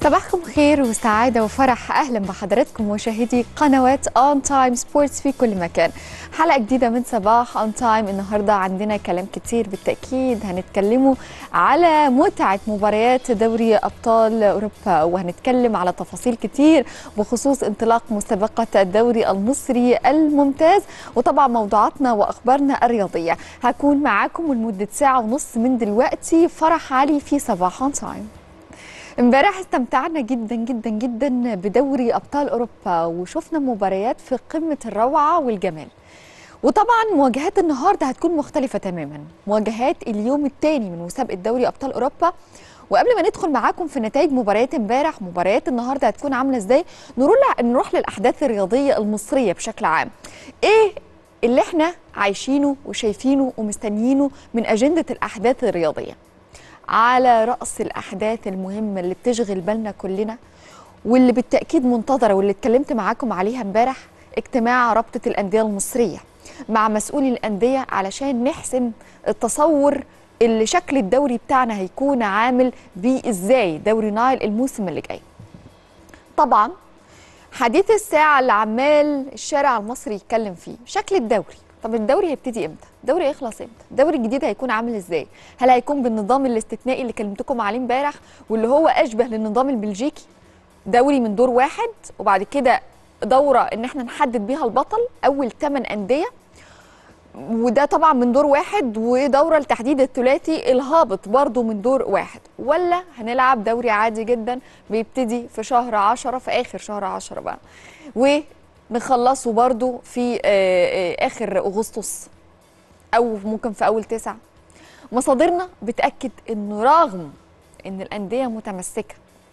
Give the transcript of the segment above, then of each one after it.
صباحكم خير وسعادة وفرح أهلا بحضراتكم مشاهدي قنوات أون تايم سبورتس في كل مكان حلقة جديدة من صباح أون تايم النهاردة عندنا كلام كتير بالتأكيد هنتكلموا على متعة مباريات دوري أبطال أوروبا وهنتكلم على تفاصيل كتير بخصوص انطلاق مسابقة الدوري المصري الممتاز وطبعا موضوعاتنا وأخبارنا الرياضية هكون معاكم لمدة ساعة ونص من دلوقتي فرح علي في صباح أون تايم امبارح استمتعنا جدا جدا جدا بدوري ابطال اوروبا وشفنا مباريات في قمه الروعه والجمال وطبعا مواجهات النهارده هتكون مختلفه تماما مواجهات اليوم الثاني من مسابقه دوري ابطال اوروبا وقبل ما ندخل معاكم في نتائج مباريات امبارح مباريات النهارده هتكون عامله ازاي نروح نروح للاحداث الرياضيه المصريه بشكل عام ايه اللي احنا عايشينه وشايفينه ومستنيينه من اجنده الاحداث الرياضيه على رأس الأحداث المهمة اللي بتشغل بالنا كلنا واللي بالتأكيد منتظرة واللي اتكلمت معاكم عليها امبارح اجتماع رابطة الأندية المصرية مع مسؤولي الأندية علشان نحسن التصور اللي شكل الدوري بتاعنا هيكون عامل بيه ازاي دوري نايل الموسم اللي جاي طبعا حديث الساعة اللي عمال الشارع المصري يتكلم فيه شكل الدوري طب الدوري هيبتدي امتى؟ الدوري هيخلص امتى؟ الدوري الجديد هيكون عامل ازاي؟ هل هيكون بالنظام الاستثنائي اللي كلمتكم عليه امبارح واللي هو اشبه للنظام البلجيكي؟ دوري من دور واحد وبعد كده دوره ان احنا نحدد بيها البطل اول 8 انديه وده طبعا من دور واحد ودوره لتحديد الثلاثي الهابط برضه من دور واحد ولا هنلعب دوري عادي جدا بيبتدي في شهر 10 في اخر شهر 10 بقى و نخلصه برضو في آخر أغسطس أو ممكن في أول تسعة مصادرنا بتأكد أنه رغم أن الأندية متمسكة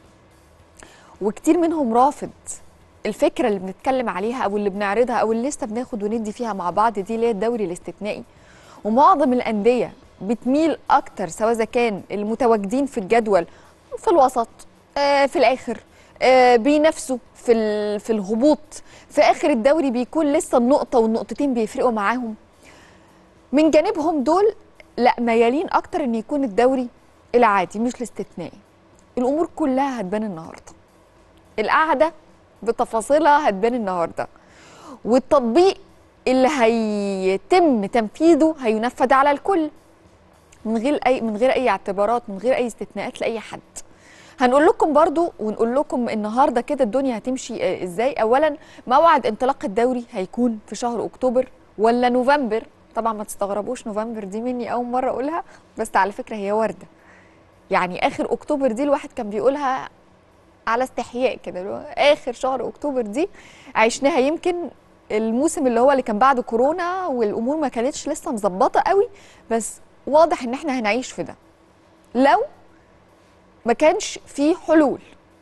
وكتير منهم رافض الفكرة اللي بنتكلم عليها أو اللي بنعرضها أو اللي لسه بناخد وندي فيها مع بعض دي اللي هي الدوري الاستثنائي ومعظم الأندية بتميل أكتر سواء إذا كان المتواجدين في الجدول في الوسط آه في الآخر آه بينافسوا في في الهبوط في اخر الدوري بيكون لسه النقطه والنقطتين بيفرقوا معاهم من جانبهم دول لا ميالين اكتر ان يكون الدوري العادي مش الاستثنائي الامور كلها هتبان النهارده القعده بتفاصيلها هتبان النهارده والتطبيق اللي هيتم تنفيذه هينفذ على الكل من غير اي من غير اي اعتبارات من غير اي استثناءات لاي حد هنقول لكم برضو ونقول لكم النهارده كده الدنيا هتمشي ازاي اولا موعد انطلاق الدوري هيكون في شهر اكتوبر ولا نوفمبر طبعا ما تستغربوش نوفمبر دي مني اول مره اقولها بس على فكره هي ورده يعني اخر اكتوبر دي الواحد كان بيقولها على استحياء كده اخر شهر اكتوبر دي عشناها يمكن الموسم اللي هو اللي كان بعد كورونا والامور ما كانتش لسه مظبطه قوي بس واضح ان احنا هنعيش في ده لو ما كانش في حلول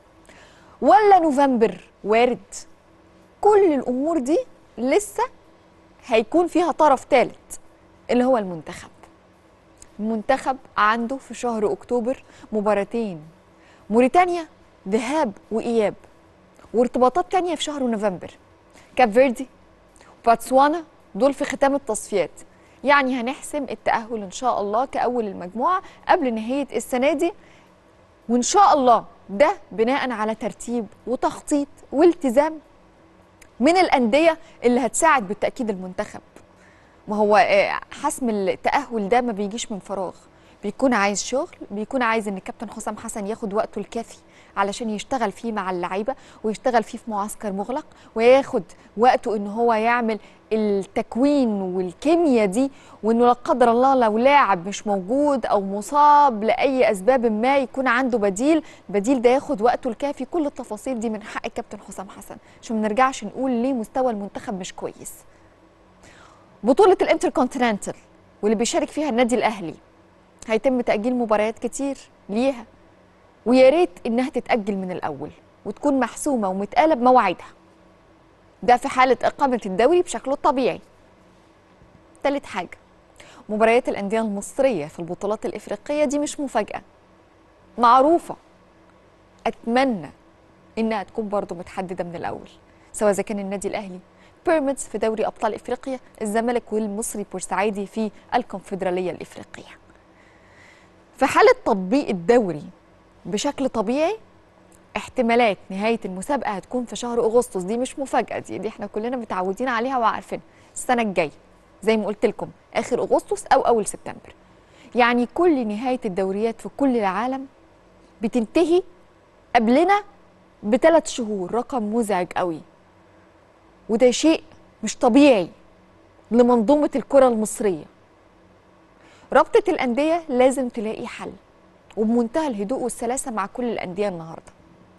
ولا نوفمبر وارد كل الامور دي لسه هيكون فيها طرف ثالث اللي هو المنتخب المنتخب عنده في شهر اكتوبر مباراتين موريتانيا ذهاب واياب وارتباطات تانية في شهر نوفمبر كاب فيردي وباتسوانا دول في ختام التصفيات يعني هنحسم التأهل إن شاء الله كأول المجموعة قبل نهاية السنة دي وان شاء الله ده بناء على ترتيب وتخطيط والتزام من الانديه اللي هتساعد بالتاكيد المنتخب ما هو حسم التاهل ده ما بيجيش من فراغ بيكون عايز شغل بيكون عايز ان الكابتن حسام حسن ياخد وقته الكافي علشان يشتغل فيه مع اللعيبه ويشتغل فيه في معسكر مغلق وياخد وقته ان هو يعمل التكوين والكيمياء دي وانه لا قدر الله لو لاعب مش موجود او مصاب لاي اسباب ما يكون عنده بديل البديل ده ياخد وقته الكافي كل التفاصيل دي من حق الكابتن حسام حسن عشان ما نرجعش نقول ليه مستوى المنتخب مش كويس بطوله الانتركونتيننتال واللي بيشارك فيها النادي الاهلي هيتم تاجيل مباريات كتير ليها ويا ريت انها تتاجل من الاول وتكون محسومه ومتقاله بمواعيدها ده في حاله اقامه الدوري بشكله الطبيعي تالت حاجه مباريات الانديه المصريه في البطولات الافريقيه دي مش مفاجاه معروفه اتمنى انها تكون برضو متحدده من الاول سواء اذا كان النادي الاهلي بيراميدز في دوري ابطال افريقيا الزمالك والمصري بورسعيدي في الكونفدراليه الافريقيه في حاله تطبيق الدوري بشكل طبيعي احتمالات نهايه المسابقه هتكون في شهر اغسطس دي مش مفاجاه دي دي احنا كلنا متعودين عليها وعارفينها السنه الجايه زي ما قلت لكم اخر اغسطس او اول سبتمبر يعني كل نهايه الدوريات في كل العالم بتنتهي قبلنا بثلاث شهور رقم مزعج قوي وده شيء مش طبيعي لمنظومه الكره المصريه رابطه الانديه لازم تلاقي حل وبمنتهى الهدوء والسلاسه مع كل الانديه النهارده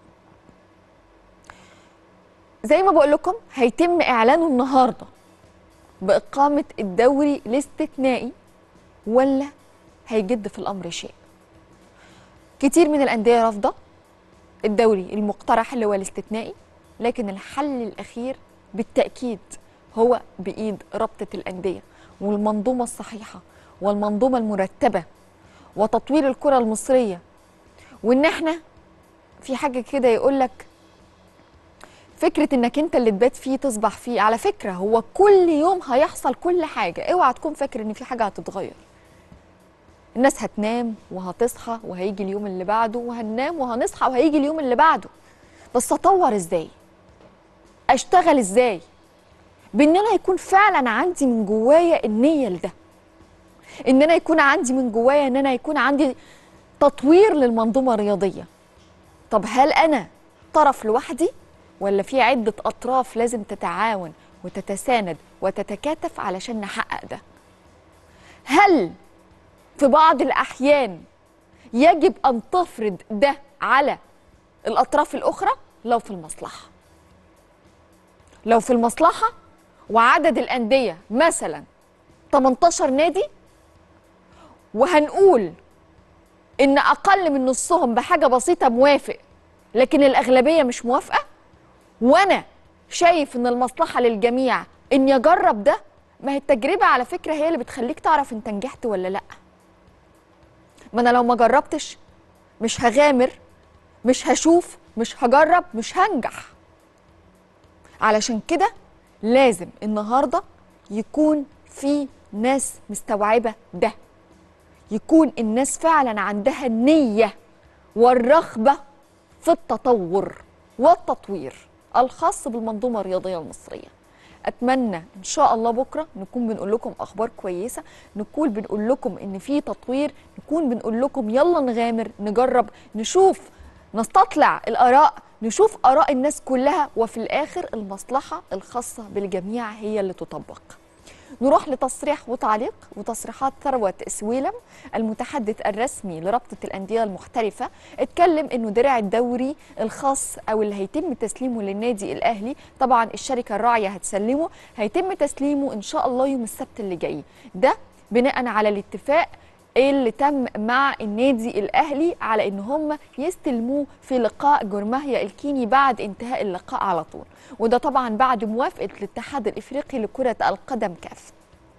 زي ما بقول لكم هيتم اعلانه النهارده باقامه الدوري الاستثنائي ولا هيجد في الامر شيء كتير من الانديه رافضه الدوري المقترح اللي هو الاستثنائي لكن الحل الاخير بالتاكيد هو بايد رابطه الانديه والمنظومه الصحيحه والمنظومه المرتبه وتطوير الكره المصريه وان احنا في حاجه كده يقول لك فكره انك انت اللي تبات فيه تصبح فيه على فكره هو كل يوم هيحصل كل حاجه اوعى تكون فاكر ان في حاجه هتتغير الناس هتنام وهتصحى وهيجي اليوم اللي بعده وهننام وهنصحى وهيجي اليوم اللي بعده بس اطور ازاي اشتغل ازاي بان انا يكون فعلا عندي من جوايا النيه لده ان انا يكون عندي من جوايا ان انا يكون عندي تطوير للمنظومه الرياضيه طب هل انا طرف لوحدي ولا في عده اطراف لازم تتعاون وتتساند وتتكاتف علشان نحقق ده هل في بعض الاحيان يجب ان تفرض ده على الاطراف الاخرى لو في المصلحه لو في المصلحه وعدد الانديه مثلا 18 نادي وهنقول ان اقل من نصهم بحاجه بسيطه موافق لكن الاغلبيه مش موافقه وانا شايف ان المصلحه للجميع ان يجرب ده ما هي التجربه على فكره هي اللي بتخليك تعرف انت نجحت ولا لا ما انا لو ما جربتش مش هغامر مش هشوف مش هجرب مش هنجح علشان كده لازم النهارده يكون في ناس مستوعبه ده يكون الناس فعلا عندها النيه والرغبه في التطور والتطوير الخاص بالمنظومه الرياضيه المصريه اتمنى ان شاء الله بكره نكون بنقول لكم اخبار كويسه نكون بنقول لكم ان في تطوير نكون بنقول لكم يلا نغامر نجرب نشوف نستطلع الاراء نشوف اراء الناس كلها وفي الاخر المصلحه الخاصه بالجميع هي اللي تطبق نروح لتصريح وتعليق وتصريحات ثروة سويلم المتحدث الرسمي لرابطة الأندية المحترفة اتكلم انه درع الدوري الخاص او اللي هيتم تسليمه للنادي الأهلي طبعا الشركة الراعية هتسلمه هيتم تسليمه ان شاء الله يوم السبت اللي جاي ده بناء على الاتفاق اللي تم مع النادي الاهلي على ان هم يستلموه في لقاء جرماهيا الكيني بعد انتهاء اللقاء على طول وده طبعا بعد موافقه الاتحاد الافريقي لكره القدم كاف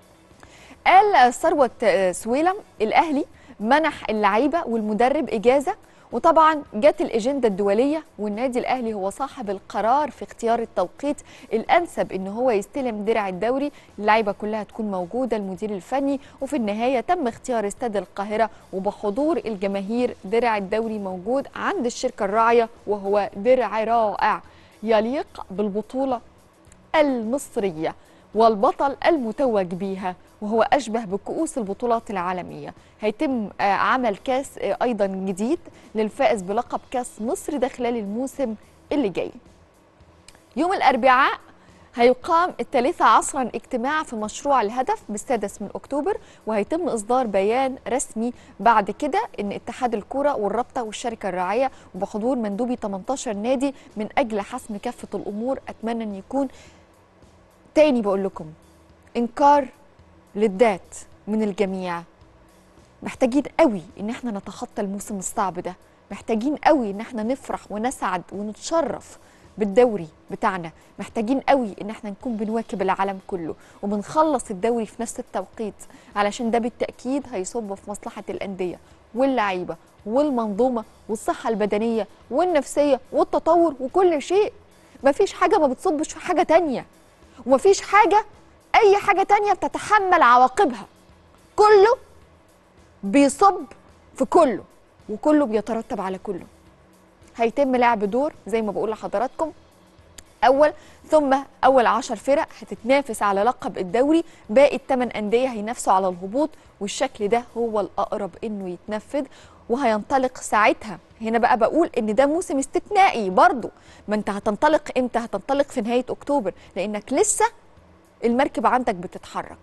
قال ثروه سويلم الاهلي منح اللعيبه والمدرب اجازه وطبعا جت الاجنده الدوليه والنادي الاهلي هو صاحب القرار في اختيار التوقيت الانسب ان هو يستلم درع الدوري اللعيبه كلها تكون موجوده المدير الفني وفي النهايه تم اختيار استاد القاهره وبحضور الجماهير درع الدوري موجود عند الشركه الراعيه وهو درع رائع يليق بالبطوله المصريه والبطل المتوج بيها وهو أشبه بكؤوس البطولات العالمية هيتم عمل كاس أيضا جديد للفائز بلقب كاس مصر ده خلال الموسم اللي جاي يوم الأربعاء هيقام الثالثة عصرا اجتماع في مشروع الهدف بالسادس من أكتوبر وهيتم إصدار بيان رسمي بعد كده إن اتحاد الكرة والرابطة والشركة الراعية وبحضور مندوبي 18 نادي من أجل حسم كافة الأمور أتمنى أن يكون تاني بقول لكم إنكار للذات من الجميع محتاجين قوي ان احنا نتخطى الموسم الصعب ده محتاجين قوي ان احنا نفرح ونسعد ونتشرف بالدوري بتاعنا محتاجين قوي ان احنا نكون بنواكب العالم كله وبنخلص الدوري في نفس التوقيت علشان ده بالتاكيد هيصب في مصلحه الانديه واللعيبه والمنظومه والصحه البدنيه والنفسيه والتطور وكل شيء مفيش حاجه ما بتصبش في حاجه تانية ومفيش حاجه اي حاجه تانية بتتحمل عواقبها كله بيصب في كله وكله بيترتب على كله هيتم لعب دور زي ما بقول لحضراتكم اول ثم اول 10 فرق هتتنافس على لقب الدوري باقي الثمان انديه هينافسوا على الهبوط والشكل ده هو الاقرب انه يتنفذ وهينطلق ساعتها هنا بقى بقول ان ده موسم استثنائي برضه ما انت هتنطلق امتى هتنطلق في نهايه اكتوبر لانك لسه المركب عندك بتتحرك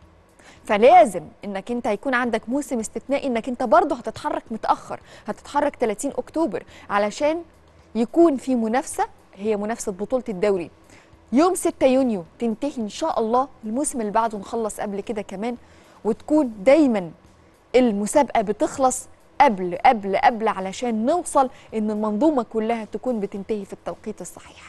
فلازم انك انت هيكون عندك موسم استثنائي انك انت برضه هتتحرك متاخر هتتحرك 30 اكتوبر علشان يكون في منافسه هي منافسه بطوله الدوري يوم 6 يونيو تنتهي ان شاء الله الموسم اللي بعده نخلص قبل كده كمان وتكون دايما المسابقه بتخلص قبل قبل قبل علشان نوصل ان المنظومه كلها تكون بتنتهي في التوقيت الصحيح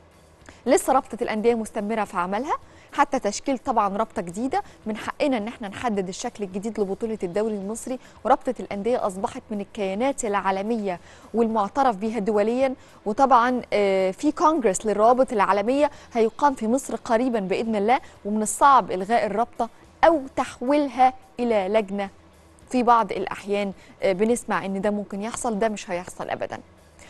لسه رابطه الانديه مستمره في عملها حتى تشكيل طبعا رابطه جديده من حقنا ان احنا نحدد الشكل الجديد لبطوله الدوري المصري ورابطه الانديه اصبحت من الكيانات العالميه والمعترف بها دوليا وطبعا آه، في كونجرس للروابط العالميه هيقام في مصر قريبا باذن الله ومن الصعب الغاء الرابطه او تحويلها الى لجنه في بعض الاحيان آه، بنسمع ان ده ممكن يحصل ده مش هيحصل ابدا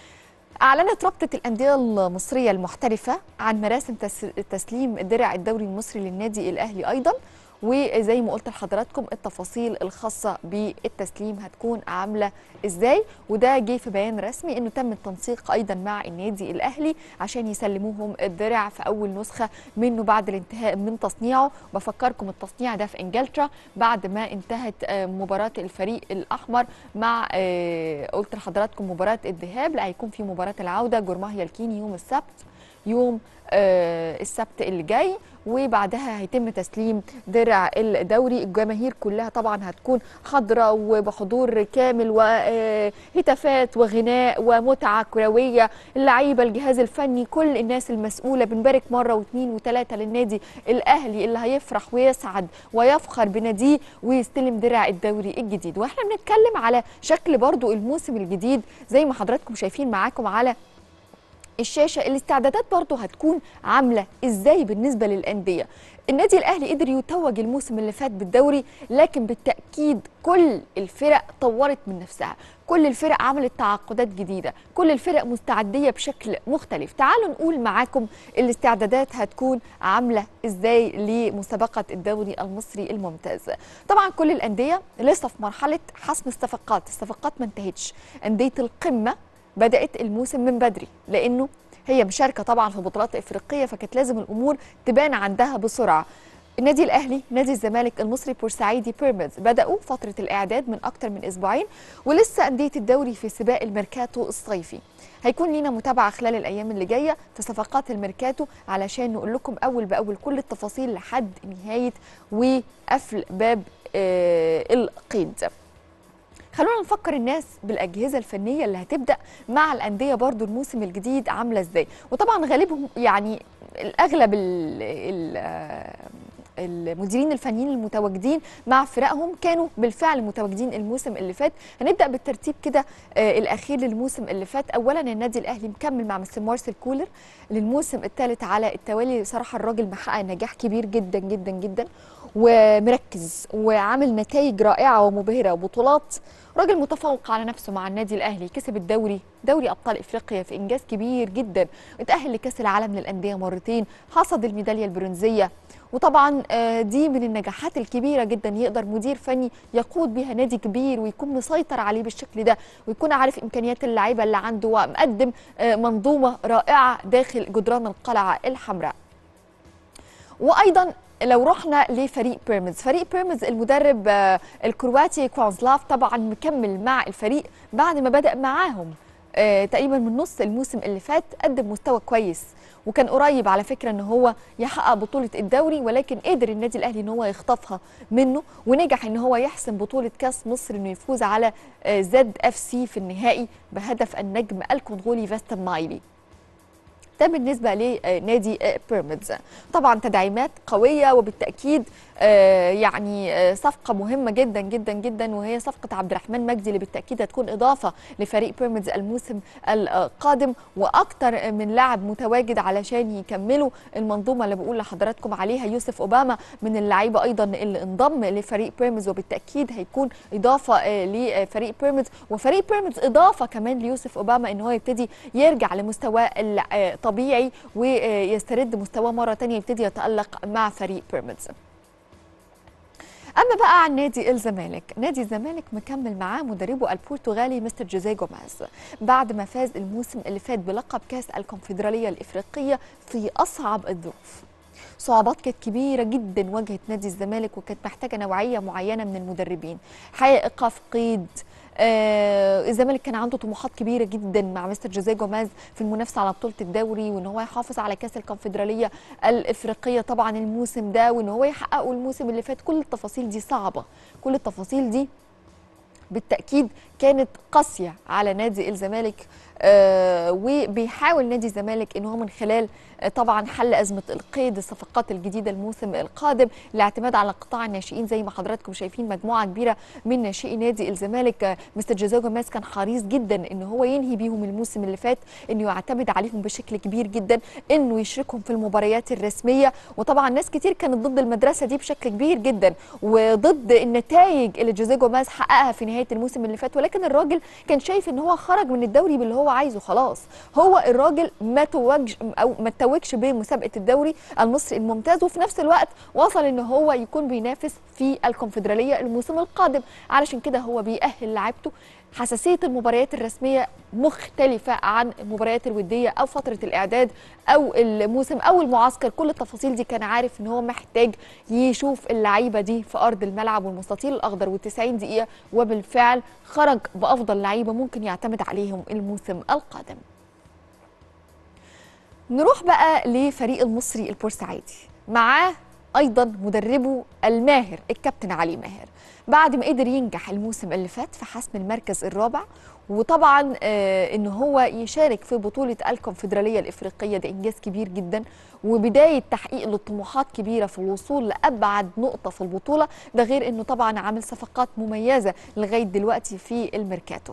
أعلنت رابطة الأندية المصرية المحترفة عن مراسم تس- تسليم درع الدوري المصري للنادي الأهلي أيضا وزي ما قلت لحضراتكم التفاصيل الخاصة بالتسليم هتكون عاملة ازاي وده جه في بيان رسمي انه تم التنسيق ايضا مع النادي الاهلي عشان يسلموهم الدرع في اول نسخة منه بعد الانتهاء من تصنيعه بفكركم التصنيع ده في انجلترا بعد ما انتهت آه، مباراة الفريق الاحمر مع آه، قلت لحضراتكم مباراة الذهاب لا هيكون في مباراة العودة جورماهيا الكيني يوم السبت يوم آه، السبت اللي جاي وبعدها هيتم تسليم درع الدوري الجماهير كلها طبعا هتكون حاضره وبحضور كامل وهتافات وغناء ومتعه كرويه اللعيبه الجهاز الفني كل الناس المسؤوله بنبارك مره واثنين وثلاثه للنادي الاهلي اللي هيفرح ويسعد ويفخر بناديه ويستلم درع الدوري الجديد واحنا بنتكلم على شكل برضو الموسم الجديد زي ما حضراتكم شايفين معاكم على الشاشه الاستعدادات برضو هتكون عامله ازاي بالنسبه للانديه النادي الاهلي قدر يتوج الموسم اللي فات بالدوري لكن بالتاكيد كل الفرق طورت من نفسها كل الفرق عملت تعاقدات جديده كل الفرق مستعديه بشكل مختلف تعالوا نقول معاكم الاستعدادات هتكون عامله ازاي لمسابقه الدوري المصري الممتاز طبعا كل الانديه لسه في مرحله حسم الصفقات الصفقات ما انتهتش انديه القمه بدات الموسم من بدري لانه هي مشاركه طبعا في بطولات افريقيه فكانت لازم الامور تبان عندها بسرعه النادي الاهلي نادي الزمالك المصري بورسعيدي بيراميدز بداوا فتره الاعداد من اكتر من اسبوعين ولسه انديه الدوري في سباق الميركاتو الصيفي هيكون لينا متابعه خلال الايام اللي جايه في صفقات الميركاتو علشان نقول لكم اول باول كل التفاصيل لحد نهايه وقفل باب آه القيد خلونا نفكر الناس بالاجهزه الفنيه اللي هتبدا مع الانديه برضو الموسم الجديد عامله ازاي وطبعا غالبهم يعني الاغلب ال ال المديرين الفنيين المتواجدين مع فرقهم كانوا بالفعل متواجدين الموسم اللي فات هنبدا بالترتيب كده آه الاخير للموسم اللي فات اولا النادي الاهلي مكمل مع مستر مارسيل كولر للموسم الثالث على التوالي صراحه الراجل محقق نجاح كبير جدا جدا جدا ومركز وعامل نتائج رائعه ومبهره وبطولات راجل متفوق على نفسه مع النادي الاهلي كسب الدوري دوري ابطال افريقيا في انجاز كبير جدا اتاهل لكاس العالم للانديه مرتين حصد الميداليه البرونزيه وطبعا آه، دي من النجاحات الكبيره جدا يقدر مدير فني يقود بها نادي كبير ويكون مسيطر عليه بالشكل ده ويكون عارف امكانيات اللعيبه اللي عنده ومقدم آه، منظومه رائعه داخل جدران القلعه الحمراء وايضا لو رحنا لفريق بيراميدز فريق بيراميدز المدرب آه، الكرواتي كوانزلاف طبعا مكمل مع الفريق بعد ما بدأ معاهم آه، تقريبا من نص الموسم اللي فات قدم مستوى كويس وكان قريب على فكره ان هو يحقق بطوله الدوري ولكن قدر النادي الاهلي ان هو يخطفها منه ونجح ان هو يحسم بطوله كاس مصر انه يفوز على آه، زد اف سي في النهائي بهدف النجم الكونغولي فاستن مايلي ده بالنسبه لنادي بيراميدز طبعا تدعيمات قويه وبالتاكيد آه، يعني آه، صفقه مهمه جدا جدا جدا وهي صفقه عبد الرحمن مجدي اللي بالتاكيد هتكون اضافه لفريق بيراميدز الموسم القادم واكتر من لاعب متواجد علشان يكملوا المنظومه اللي بقول لحضراتكم عليها يوسف اوباما من اللعيبه ايضا اللي انضم لفريق بيراميدز وبالتاكيد هيكون اضافه آه، لفريق بيراميدز وفريق بيراميدز اضافه كمان ليوسف اوباما ان هو يبتدي يرجع لمستواه الطبيعي ويسترد مستواه مره ثانيه يبتدي يتالق مع فريق بيراميدز اما بقى عن نادي الزمالك نادي الزمالك مكمل معاه مدربه البرتغالي مستر جوزيه جوميز بعد ما فاز الموسم اللي فات بلقب كاس الكونفدراليه الافريقيه في اصعب الظروف صعوبات كانت كبيره جدا واجهت نادي الزمالك وكانت محتاجه نوعيه معينه من المدربين حقيقه ايقاف قيد آه الزمالك كان عنده طموحات كبيره جدا مع مستر جوزيه جوميز في المنافسه على بطوله الدوري وان هو يحافظ على كاس الكونفدراليه الافريقيه طبعا الموسم ده وان هو يحققه الموسم اللي فات كل التفاصيل دي صعبه كل التفاصيل دي بالتاكيد كانت قاسيه على نادي الزمالك آه وبيحاول نادي الزمالك ان هو من خلال آه طبعا حل ازمه القيد الصفقات الجديده الموسم القادم الاعتماد على قطاع الناشئين زي ما حضراتكم شايفين مجموعه كبيره من ناشئي نادي الزمالك آه مستر جوزيه جوميز كان حريص جدا ان هو ينهي بيهم الموسم اللي فات انه يعتمد عليهم بشكل كبير جدا انه يشركهم في المباريات الرسميه وطبعا ناس كتير كانت ضد المدرسه دي بشكل كبير جدا وضد النتائج اللي جوزيه جوميز حققها في نهايه الموسم اللي فات ولكن الراجل كان شايف ان هو خرج من الدوري باللي هو عايزه خلاص هو الراجل ما توجش او ما توجش بمسابقه الدوري المصري الممتاز وفي نفس الوقت وصل ان هو يكون بينافس في الكونفدراليه الموسم القادم علشان كده هو بيأهل لعيبته حساسيه المباريات الرسميه مختلفه عن المباريات الوديه او فتره الاعداد او الموسم او المعسكر كل التفاصيل دي كان عارف ان هو محتاج يشوف اللعيبه دي في ارض الملعب والمستطيل الاخضر وال90 دقيقه وبالفعل خرج بافضل لعيبه ممكن يعتمد عليهم الموسم القادم نروح بقى لفريق المصري البورسعيدي معاه ايضا مدربه الماهر الكابتن علي ماهر بعد ما قدر ينجح الموسم اللي فات في حسم المركز الرابع وطبعا آه ان هو يشارك في بطوله الكونفدراليه الافريقيه ده انجاز كبير جدا وبدايه تحقيق لطموحات كبيره في الوصول لابعد نقطه في البطوله ده غير انه طبعا عامل صفقات مميزه لغايه دلوقتي في الميركاتو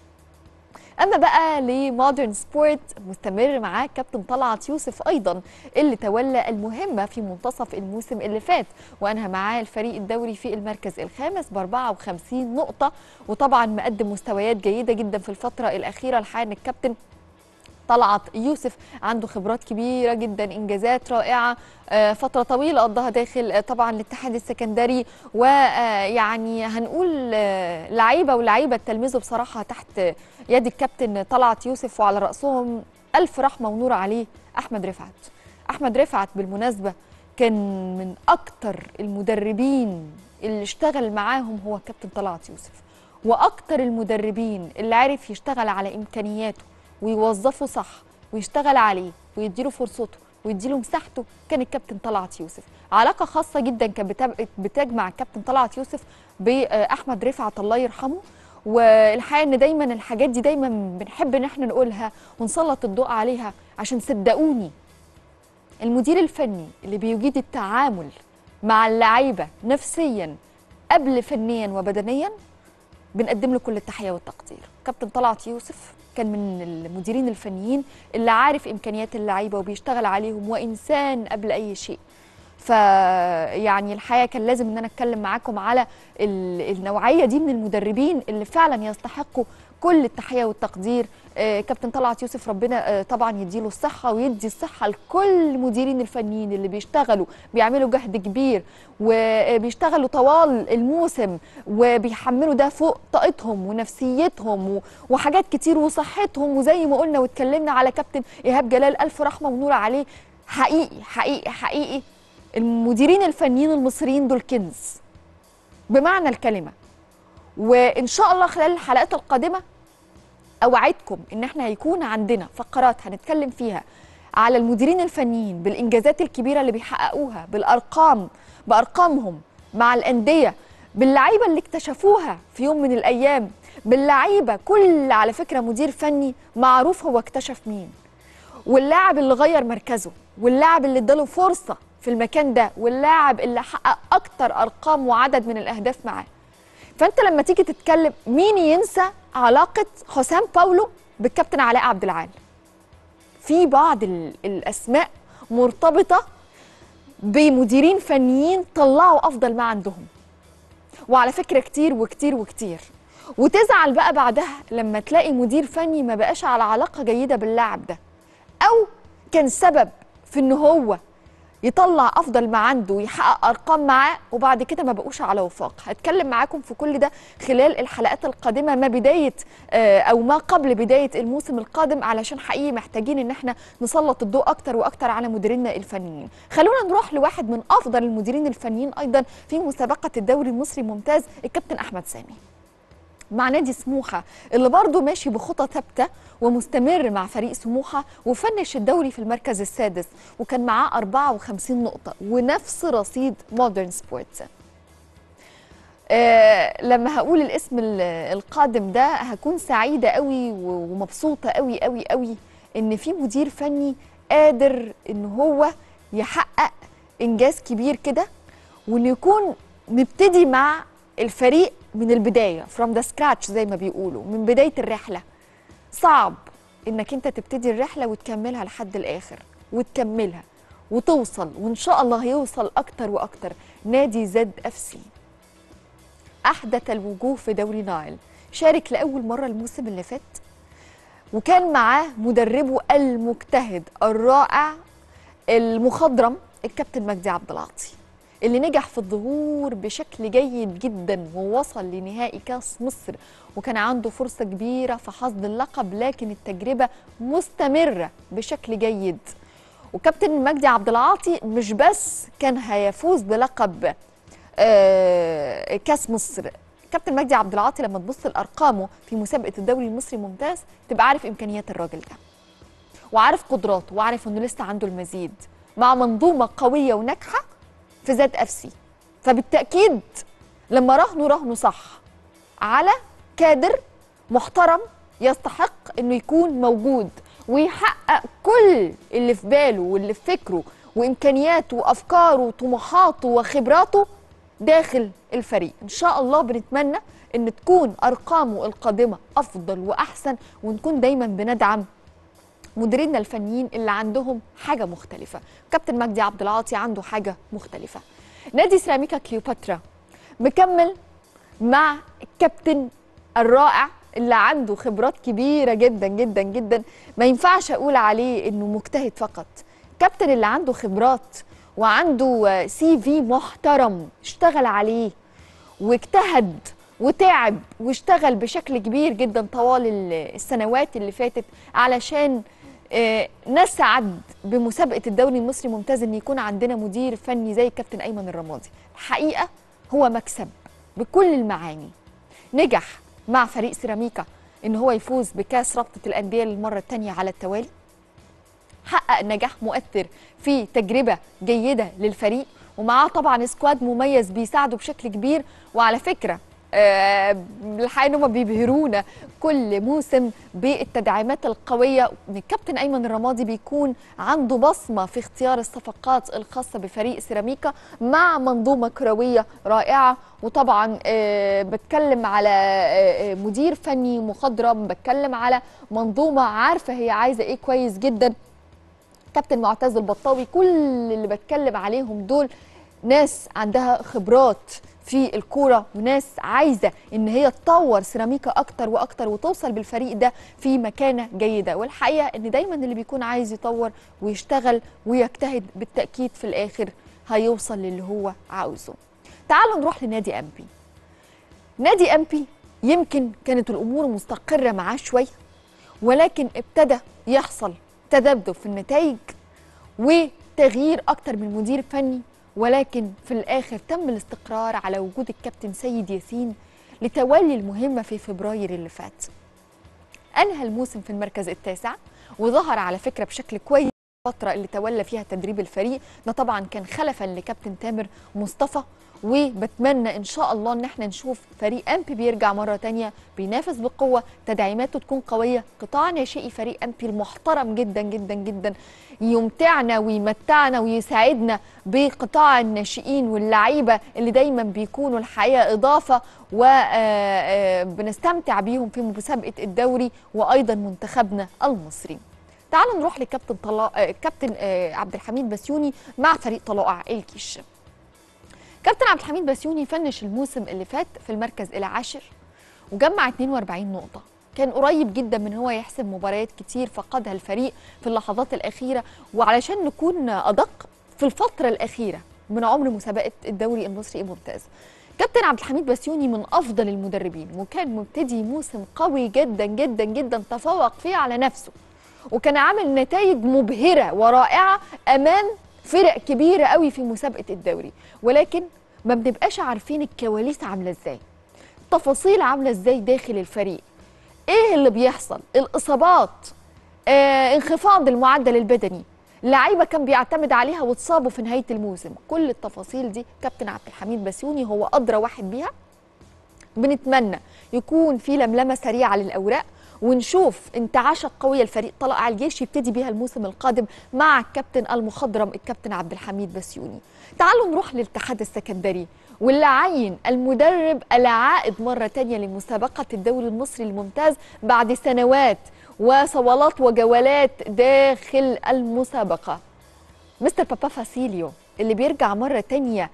اما بقى لمودرن سبورت مستمر معاه كابتن طلعت يوسف ايضا اللي تولى المهمه في منتصف الموسم اللي فات وانهى معاه الفريق الدوري في المركز الخامس ب 54 نقطه وطبعا مقدم مستويات جيده جدا في الفتره الاخيره الحقيقه ان الكابتن طلعت يوسف عنده خبرات كبيره جدا انجازات رائعه فتره طويله قضاها داخل طبعا الاتحاد السكندري ويعني هنقول لعيبه ولعيبه تلمذوا بصراحه تحت يد الكابتن طلعت يوسف وعلى راسهم الف رحمه ونور عليه احمد رفعت احمد رفعت بالمناسبه كان من اكتر المدربين اللي اشتغل معاهم هو كابتن طلعت يوسف واكتر المدربين اللي عرف يشتغل على امكانياته ويوظفه صح ويشتغل عليه ويديله فرصته ويديله مساحته كان الكابتن طلعت يوسف علاقه خاصه جدا كانت بتجمع الكابتن طلعت يوسف باحمد رفعت الله يرحمه والحقيقه ان دايما الحاجات دي دايما بنحب ان احنا نقولها ونسلط الضوء عليها عشان صدقوني المدير الفني اللي بيجيد التعامل مع اللعيبه نفسيا قبل فنيا وبدنيا بنقدم له كل التحيه والتقدير كابتن طلعت يوسف كان من المديرين الفنيين اللي عارف امكانيات اللعيبه وبيشتغل عليهم وانسان قبل اي شيء فيعني الحقيقه كان لازم ان انا اتكلم معاكم على النوعيه دي من المدربين اللي فعلا يستحقوا كل التحيه والتقدير آه كابتن طلعت يوسف ربنا آه طبعا يديله الصحه ويدي الصحه لكل المديرين الفنيين اللي بيشتغلوا بيعملوا جهد كبير وبيشتغلوا طوال الموسم وبيحملوا ده فوق طاقتهم ونفسيتهم وحاجات كتير وصحتهم وزي ما قلنا واتكلمنا على كابتن ايهاب جلال الف رحمه ونور عليه حقيقي حقيقي حقيقي المديرين الفنيين المصريين دول كنز بمعنى الكلمه وان شاء الله خلال الحلقات القادمه اوعدكم ان احنا هيكون عندنا فقرات هنتكلم فيها على المديرين الفنيين بالانجازات الكبيره اللي بيحققوها بالارقام بارقامهم مع الانديه باللعيبه اللي اكتشفوها في يوم من الايام باللعيبه كل على فكره مدير فني معروف هو اكتشف مين واللاعب اللي غير مركزه واللاعب اللي اداله فرصه في المكان ده واللاعب اللي حقق اكتر ارقام وعدد من الاهداف معاه فانت لما تيجي تتكلم مين ينسى علاقه حسام باولو بالكابتن علاء عبد العال في بعض ال- الاسماء مرتبطه بمديرين فنيين طلعوا افضل ما عندهم وعلى فكره كتير وكتير وكتير وتزعل بقى بعدها لما تلاقي مدير فني ما بقاش على علاقه جيده باللاعب ده او كان سبب في ان هو يطلع افضل ما عنده ويحقق ارقام معاه وبعد كده ما بقوش على وفاق هتكلم معاكم في كل ده خلال الحلقات القادمه ما بدايه آه، او ما قبل بدايه الموسم القادم علشان حقيقي محتاجين ان احنا نسلط الضوء اكتر واكتر على مديرينا الفنيين خلونا نروح لواحد من افضل المديرين الفنيين ايضا في مسابقه الدوري المصري الممتاز الكابتن احمد سامي مع نادي سموحه اللي برضه ماشي بخطى ثابته ومستمر مع فريق سموحه وفنش الدوري في المركز السادس وكان معاه 54 نقطه ونفس رصيد مودرن سبورتس آه لما هقول الاسم ال- القادم ده هكون سعيده قوي و- ومبسوطه قوي قوي قوي ان في مدير فني قادر ان هو يحقق انجاز كبير كده وان يكون نبتدي مع الفريق من البدايه from the scratch زي ما بيقولوا من بدايه الرحله صعب انك انت تبتدي الرحله وتكملها لحد الاخر وتكملها وتوصل وان شاء الله هيوصل اكتر واكتر نادي زد اف سي احدث الوجوه في دوري نايل شارك لاول مره الموسم اللي فات وكان معاه مدربه المجتهد الرائع المخضرم الكابتن مجدي عبد العاطي اللي نجح في الظهور بشكل جيد جدا ووصل لنهائي كاس مصر وكان عنده فرصة كبيرة في حصد اللقب لكن التجربة مستمرة بشكل جيد وكابتن مجدي عبد العاطي مش بس كان هيفوز بلقب آه، كاس مصر كابتن مجدي عبد العاطي لما تبص لارقامه في مسابقه الدوري المصري الممتاز تبقى عارف امكانيات الراجل ده وعارف قدراته وعارف انه لسه عنده المزيد مع منظومه قويه وناجحه في زاد اف سي فبالتاكيد لما راهنوا راهنوا صح على كادر محترم يستحق انه يكون موجود ويحقق كل اللي في باله واللي في فكره وامكانياته وافكاره وطموحاته وخبراته داخل الفريق ان شاء الله بنتمنى ان تكون ارقامه القادمه افضل واحسن ونكون دايما بندعم مديرينا الفنيين اللي عندهم حاجه مختلفه كابتن مجدي عبد العاطي عنده حاجه مختلفه نادي سيراميكا كليوباترا مكمل مع الكابتن الرائع اللي عنده خبرات كبيره جدا جدا جدا ما ينفعش اقول عليه انه مجتهد فقط كابتن اللي عنده خبرات وعنده سي في محترم اشتغل عليه واجتهد وتعب واشتغل بشكل كبير جدا طوال ال- السنوات اللي فاتت علشان آه، نسعد بمسابقه الدوري المصري ممتاز ان يكون عندنا مدير فني زي كابتن ايمن الرمادي الحقيقه هو مكسب بكل المعاني نجح مع فريق سيراميكا ان هو يفوز بكاس رابطه الانديه للمره الثانيه على التوالي حقق نجاح مؤثر في تجربه جيده للفريق ومعاه طبعا سكواد مميز بيساعده بشكل كبير وعلى فكره آه، الحقيقه ان هم بيبهرونا كل موسم بالتدعيمات القويه ان الكابتن ايمن الرمادي بيكون عنده بصمه في اختيار الصفقات الخاصه بفريق سيراميكا مع منظومه كرويه رائعه وطبعا آه، بتكلم على آه، آه، مدير فني مخضرم بتكلم على منظومه عارفه هي عايزه ايه كويس جدا كابتن معتز البطاوي كل اللي بتكلم عليهم دول ناس عندها خبرات في الكوره وناس عايزه ان هي تطور سيراميكا اكتر واكتر وتوصل بالفريق ده في مكانه جيده والحقيقه ان دايما اللي بيكون عايز يطور ويشتغل ويجتهد بالتاكيد في الاخر هيوصل للي هو عاوزه تعالوا نروح لنادي امبي نادي امبي يمكن كانت الامور مستقره معاه شويه ولكن ابتدى يحصل تذبذب في النتائج وتغيير اكتر من مدير فني ولكن في الاخر تم الاستقرار على وجود الكابتن سيد ياسين لتولي المهمه في فبراير اللي فات انهى الموسم في المركز التاسع وظهر على فكره بشكل كويس الفترة اللي تولى فيها تدريب الفريق ده طبعا كان خلفا لكابتن تامر مصطفى وبتمنى ان شاء الله ان احنا نشوف فريق امبي بيرجع مره تانية بينافس بقوه تدعيماته تكون قويه قطاع ناشئي فريق امبي المحترم جدا جدا جدا يمتعنا ويمتعنا ويساعدنا بقطاع الناشئين واللعيبه اللي دايما بيكونوا الحقيقه اضافه وبنستمتع بيهم في مسابقه الدوري وايضا منتخبنا المصري تعالوا نروح لكابتن طلائع كابتن آه، عبد الحميد بسيوني مع فريق طلائع الجيش كابتن عبد الحميد بسيوني فنش الموسم اللي فات في المركز العاشر وجمع 42 نقطة كان قريب جدا من هو يحسم مباريات كتير فقدها الفريق في اللحظات الأخيرة وعلشان نكون أدق في الفترة الأخيرة من عمر مسابقة الدوري المصري الممتاز كابتن عبد الحميد بسيوني من أفضل المدربين وكان مبتدي موسم قوي جدا جدا جدا تفوق فيه على نفسه وكان عامل نتائج مبهرة ورائعة أمام فرق كبيرة قوي في مسابقة الدوري ولكن ما بنبقاش عارفين الكواليس عاملة ازاي التفاصيل عاملة ازاي داخل الفريق ايه اللي بيحصل الاصابات آه انخفاض المعدل البدني لعيبه كان بيعتمد عليها واتصابوا في نهايه الموسم كل التفاصيل دي كابتن عبد الحميد بسيوني هو ادرى واحد بيها بنتمنى يكون في لملمه سريعه للاوراق ونشوف انتعاشه قويه لفريق طلائع الجيش يبتدي بيها الموسم القادم مع الكابتن المخضرم الكابتن عبد الحميد بسيوني تعالوا نروح للاتحاد السكندري واللي عين المدرب العائد مرة تانية لمسابقة الدوري المصري الممتاز بعد سنوات وصولات وجولات داخل المسابقة مستر بابا فاسيليو اللي بيرجع مرة تانية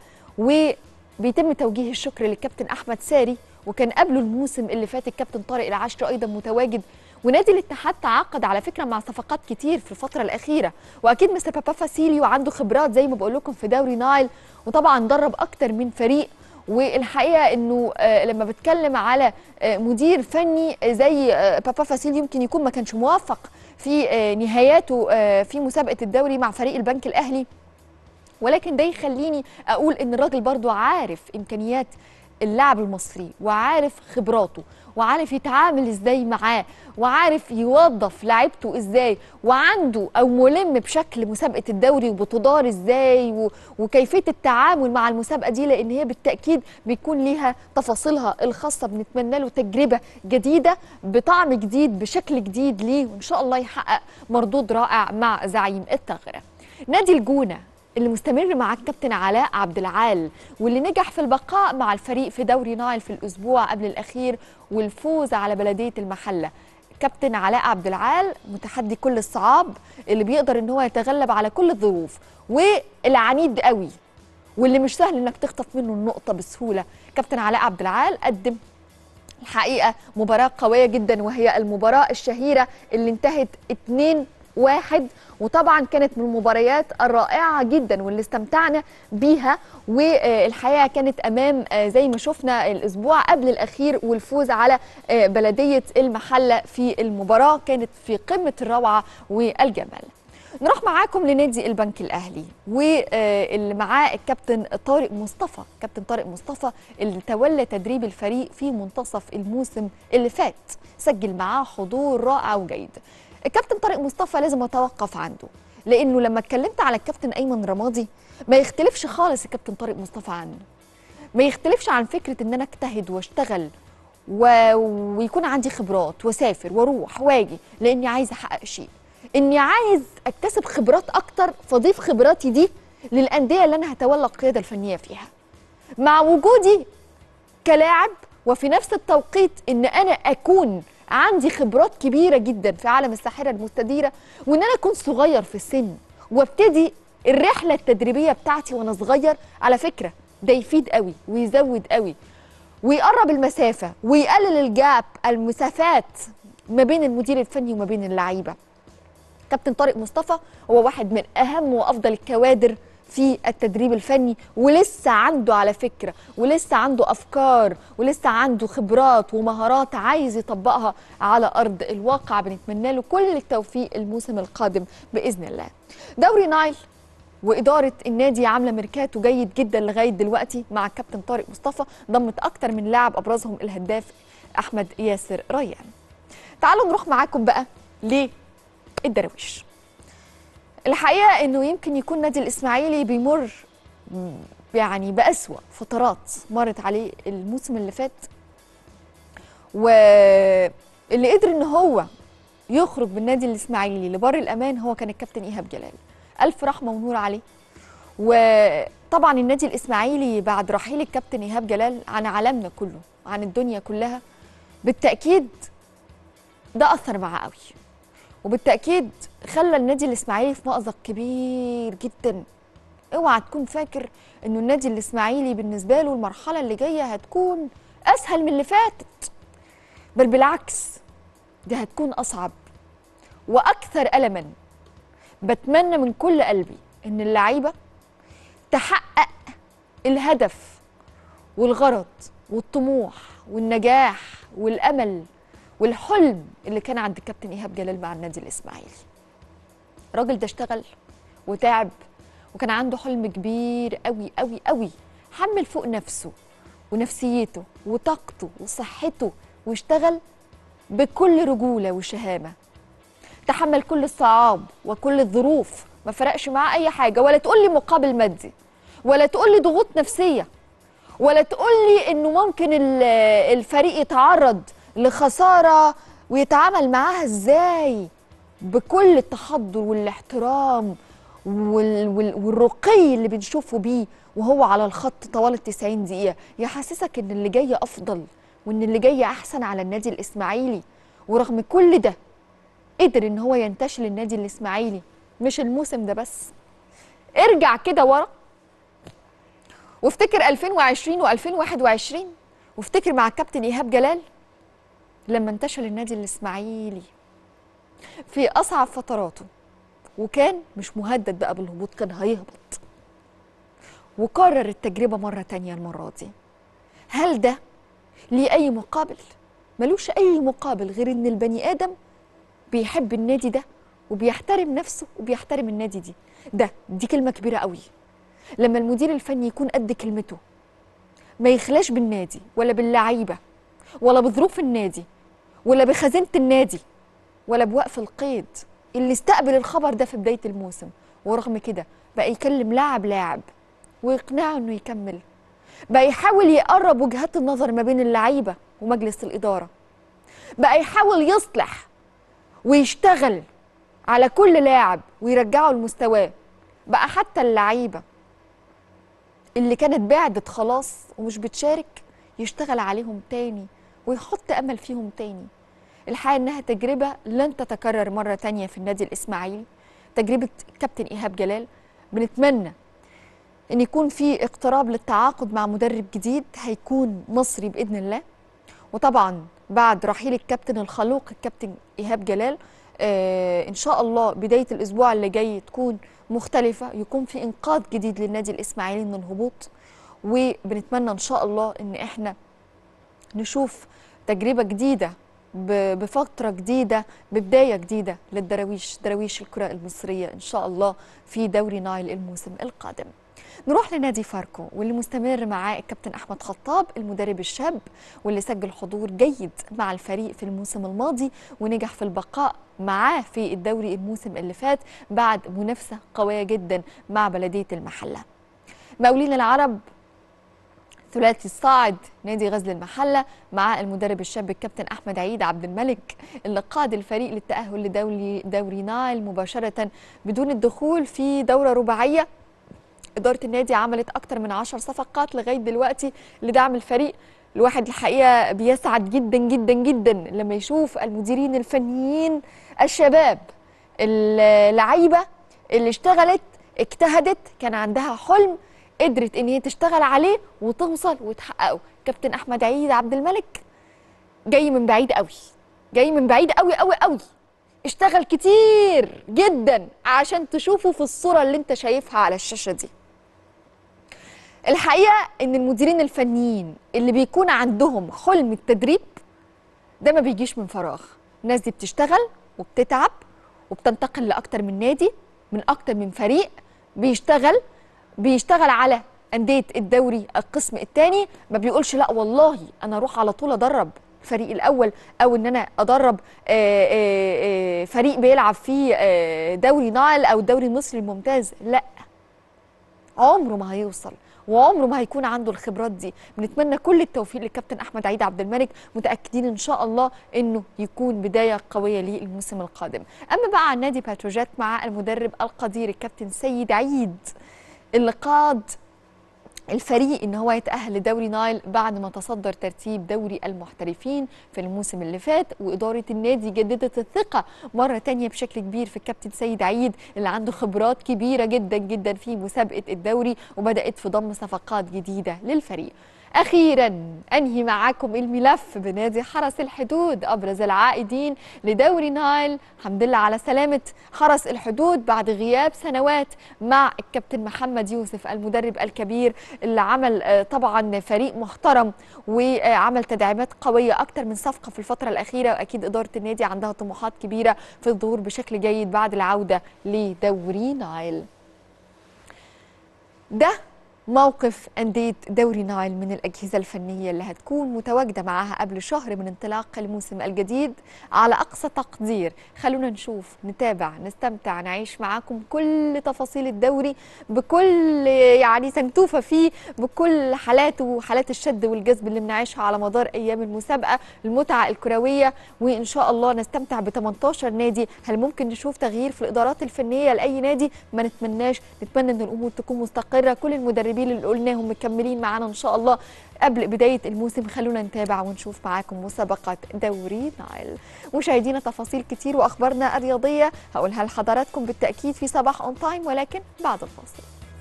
وبيتم توجيه الشكر للكابتن أحمد ساري وكان قبله الموسم اللي فات الكابتن طارق العشر أيضا متواجد ونادي الاتحاد تعاقد على فكره مع صفقات كتير في الفتره الاخيره واكيد مستر بابا فاسيليو عنده خبرات زي ما بقول لكم في دوري نايل وطبعا درب اكتر من فريق والحقيقه انه آه، لما بتكلم على آه، مدير فني زي آه، بابا فاسيليو يمكن يكون ما كانش موفق في آه، نهاياته آه، في مسابقه الدوري مع فريق البنك الاهلي ولكن ده يخليني اقول ان الراجل برضو عارف امكانيات اللاعب المصري وعارف خبراته وعارف يتعامل ازاي معاه وعارف يوظف لعيبته ازاي وعنده او ملم بشكل مسابقه الدوري وبتدار ازاي و... وكيفيه التعامل مع المسابقه دي لان هي بالتاكيد بيكون ليها تفاصيلها الخاصه بنتمنى له تجربه جديده بطعم جديد بشكل جديد ليه وان شاء الله يحقق مردود رائع مع زعيم الثغره نادي الجونه اللي مستمر مع الكابتن علاء عبد العال واللي نجح في البقاء مع الفريق في دوري نايل في الاسبوع قبل الاخير والفوز على بلديه المحله كابتن علاء عبد العال متحدي كل الصعاب اللي بيقدر ان هو يتغلب على كل الظروف والعنيد قوي واللي مش سهل انك تخطف منه النقطه بسهوله كابتن علاء عبد العال قدم الحقيقه مباراه قويه جدا وهي المباراه الشهيره اللي انتهت 2 واحد وطبعا كانت من المباريات الرائعه جدا واللي استمتعنا بيها والحقيقه كانت امام آه، زي ما شفنا الاسبوع قبل الاخير والفوز على آه، بلديه المحله في المباراه كانت في قمه الروعه والجمال نروح معاكم لنادي البنك الاهلي واللي معاه الكابتن طارق مصطفى كابتن طارق مصطفى اللي تولى تدريب الفريق في منتصف الموسم اللي فات سجل معاه حضور رائع وجيد الكابتن طارق مصطفى لازم اتوقف عنده لانه لما اتكلمت على الكابتن ايمن رمادي ما يختلفش خالص الكابتن طارق مصطفى عنه ما يختلفش عن فكره ان انا اجتهد واشتغل و... ويكون عندي خبرات واسافر واروح واجي لاني عايز احقق شيء اني عايز اكتسب خبرات اكتر فاضيف خبراتي دي للانديه اللي انا هتولى القياده الفنيه فيها مع وجودي كلاعب وفي نفس التوقيت ان انا اكون عندي خبرات كبيره جدا في عالم الساحره المستديره وان انا اكون صغير في السن وابتدي الرحله التدريبيه بتاعتي وانا صغير على فكره ده يفيد قوي ويزود قوي ويقرب المسافه ويقلل الجاب المسافات ما بين المدير الفني وما بين اللعيبه كابتن طارق مصطفى هو واحد من اهم وافضل الكوادر في التدريب الفني ولسه عنده على فكره ولسه عنده افكار ولسه عنده خبرات ومهارات عايز يطبقها على ارض الواقع بنتمنى له كل التوفيق الموسم القادم باذن الله. دوري نايل وإدارة النادي عاملة ميركاتو جيد جدا لغاية دلوقتي مع الكابتن طارق مصطفى ضمت أكتر من لاعب أبرزهم الهداف أحمد ياسر ريان تعالوا نروح معاكم بقى للدراويش الحقيقة أنه يمكن يكون نادي الإسماعيلي بيمر يعني بأسوأ فترات مرت عليه الموسم اللي فات واللي قدر ان هو يخرج بالنادي الاسماعيلي لبر الامان هو كان الكابتن ايهاب جلال الف رحمه ونور عليه وطبعا النادي الاسماعيلي بعد رحيل الكابتن ايهاب جلال عن عالمنا كله عن الدنيا كلها بالتاكيد ده اثر معاه قوي وبالتاكيد خلى النادي الاسماعيلي في مأزق كبير جدا اوعى تكون فاكر انه النادي الاسماعيلي بالنسبه له المرحله اللي جايه هتكون اسهل من اللي فاتت بل بالعكس دي هتكون اصعب واكثر الما بتمنى من كل قلبي ان اللعيبه تحقق الهدف والغرض والطموح والنجاح والامل والحلم اللي كان عند الكابتن ايهاب جلال مع النادي الاسماعيلي الراجل ده اشتغل وتعب وكان عنده حلم كبير قوي قوي قوي حمل فوق نفسه ونفسيته وطاقته وصحته واشتغل بكل رجوله وشهامه تحمل كل الصعاب وكل الظروف ما فرقش معاه اي حاجه ولا تقول لي مقابل مادي ولا تقول لي ضغوط نفسيه ولا تقول لي انه ممكن ال- الفريق يتعرض لخساره ويتعامل معاها ازاي بكل التحضر والاحترام وال وال والرقي اللي بنشوفه بيه وهو على الخط طوال ال 90 دقيقه يحسسك ان اللي جاي افضل وان اللي جاي احسن على النادي الاسماعيلي ورغم كل ده قدر ان هو ينتشل النادي الاسماعيلي مش الموسم ده بس ارجع كده ورا وافتكر 2020 و2021 وافتكر مع الكابتن ايهاب جلال لما انتشل النادي الاسماعيلي في اصعب فتراته وكان مش مهدد بقى بالهبوط كان هيهبط وكرر التجربة مرة تانية المرة دي هل ده ليه أي مقابل؟ ملوش أي مقابل غير إن البني آدم بيحب النادي ده وبيحترم نفسه وبيحترم النادي دي ده دي كلمة كبيرة قوي لما المدير الفني يكون قد كلمته ما يخلاش بالنادي ولا باللعيبة ولا بظروف النادي ولا بخزينة النادي ولا بوقف القيد اللي استقبل الخبر ده في بداية الموسم ورغم كده بقى يكلم لاعب لاعب ويقنعه انه يكمل بقى يحاول يقرب وجهات النظر ما بين اللعيبة ومجلس الإدارة بقى يحاول يصلح ويشتغل على كل لاعب ويرجعه لمستواه بقى حتى اللعيبة اللي كانت بعدت خلاص ومش بتشارك يشتغل عليهم تاني ويحط أمل فيهم تاني الحقيقة إنها تجربة لن تتكرر مرة تانية في النادي الإسماعيلي تجربة كابتن إيهاب جلال بنتمنى إن يكون في اقتراب للتعاقد مع مدرب جديد هيكون مصري بإذن الله وطبعا بعد رحيل الكابتن الخلوق الكابتن إيهاب جلال آه إن شاء الله بداية الأسبوع اللي جاي تكون مختلفة يكون في إنقاذ جديد للنادي الإسماعيلي من الهبوط وبنتمنى إن شاء الله إن إحنا نشوف تجربة جديدة ب- بفترة جديدة ببداية جديدة للدراويش دراويش الكرة المصرية إن شاء الله في دوري نايل الموسم القادم نروح لنادي فاركو واللي مستمر معاه الكابتن أحمد خطاب المدرب الشاب واللي سجل حضور جيد مع الفريق في الموسم الماضي ونجح في البقاء معاه في الدوري الموسم اللي فات بعد منافسة قوية جدا مع بلدية المحلة مقاولين العرب ثلاثي الصاعد نادي غزل المحله مع المدرب الشاب الكابتن احمد عيد عبد الملك اللي قاد الفريق للتاهل لدوري دوري نايل مباشره بدون الدخول في دوره رباعيه اداره النادي عملت اكتر من عشر صفقات لغايه دلوقتي لدعم الفريق الواحد الحقيقه بيسعد جدا جدا جدا لما يشوف المديرين الفنيين الشباب اللعيبه اللي اشتغلت اجتهدت كان عندها حلم قدرت ان هي تشتغل عليه وتوصل وتحققه كابتن احمد عيد عبد الملك جاي من بعيد قوي جاي من بعيد قوي قوي قوي اشتغل كتير جدا عشان تشوفه في الصوره اللي انت شايفها على الشاشه دي الحقيقه ان المديرين الفنيين اللي بيكون عندهم حلم التدريب ده ما بيجيش من فراغ الناس دي بتشتغل وبتتعب وبتنتقل لاكتر من نادي من اكتر من فريق بيشتغل بيشتغل على انديه الدوري القسم الثاني ما بيقولش لا والله انا اروح على طول ادرب الفريق الاول او ان انا ادرب آه، آه، آه، فريق بيلعب في آه، دوري نايل او الدوري المصري الممتاز لا عمره ما هيوصل وعمره ما هيكون عنده الخبرات دي بنتمنى كل التوفيق للكابتن احمد عيد عبد الملك متاكدين ان شاء الله انه يكون بدايه قويه ليه الموسم القادم اما بقى عن نادي باتروجيت مع المدرب القدير الكابتن سيد عيد اللي قاد الفريق ان هو يتاهل لدوري نايل بعد ما تصدر ترتيب دوري المحترفين في الموسم اللي فات واداره النادي جددت الثقه مره تانية بشكل كبير في الكابتن سيد عيد اللي عنده خبرات كبيره جدا جدا في مسابقه الدوري وبدات في ضم صفقات جديده للفريق أخيرا أنهي معاكم الملف بنادي حرس الحدود أبرز العائدين لدوري نايل الحمد لله على سلامة حرس الحدود بعد غياب سنوات مع الكابتن محمد يوسف المدرب الكبير اللي عمل آه، طبعا فريق محترم وعمل تدعيمات قوية أكتر من صفقة في الفترة الأخيرة وأكيد إدارة النادي عندها طموحات كبيرة في الظهور بشكل جيد بعد العودة لدوري نايل ده موقف أندية دوري نايل من الأجهزة الفنية اللي هتكون متواجدة معاها قبل شهر من انطلاق الموسم الجديد على أقصى تقدير خلونا نشوف نتابع نستمتع نعيش معاكم كل تفاصيل الدوري بكل يعني سنتوفة فيه بكل حالاته وحالات الشد والجذب اللي بنعيشها على مدار أيام المسابقة المتعة الكروية وإن شاء الله نستمتع ب 18 نادي هل ممكن نشوف تغيير في الإدارات الفنية لأي نادي ما نتمناش نتمنى أن الأمور تكون مستقرة كل المدربين اللي قلناهم مكملين معانا إن شاء الله قبل بداية الموسم خلونا نتابع ونشوف معاكم مسابقة دوري نايل مشاهدينا تفاصيل كتير وأخبارنا الرياضية هقولها لحضراتكم بالتأكيد في صباح أون تايم ولكن بعد الفاصل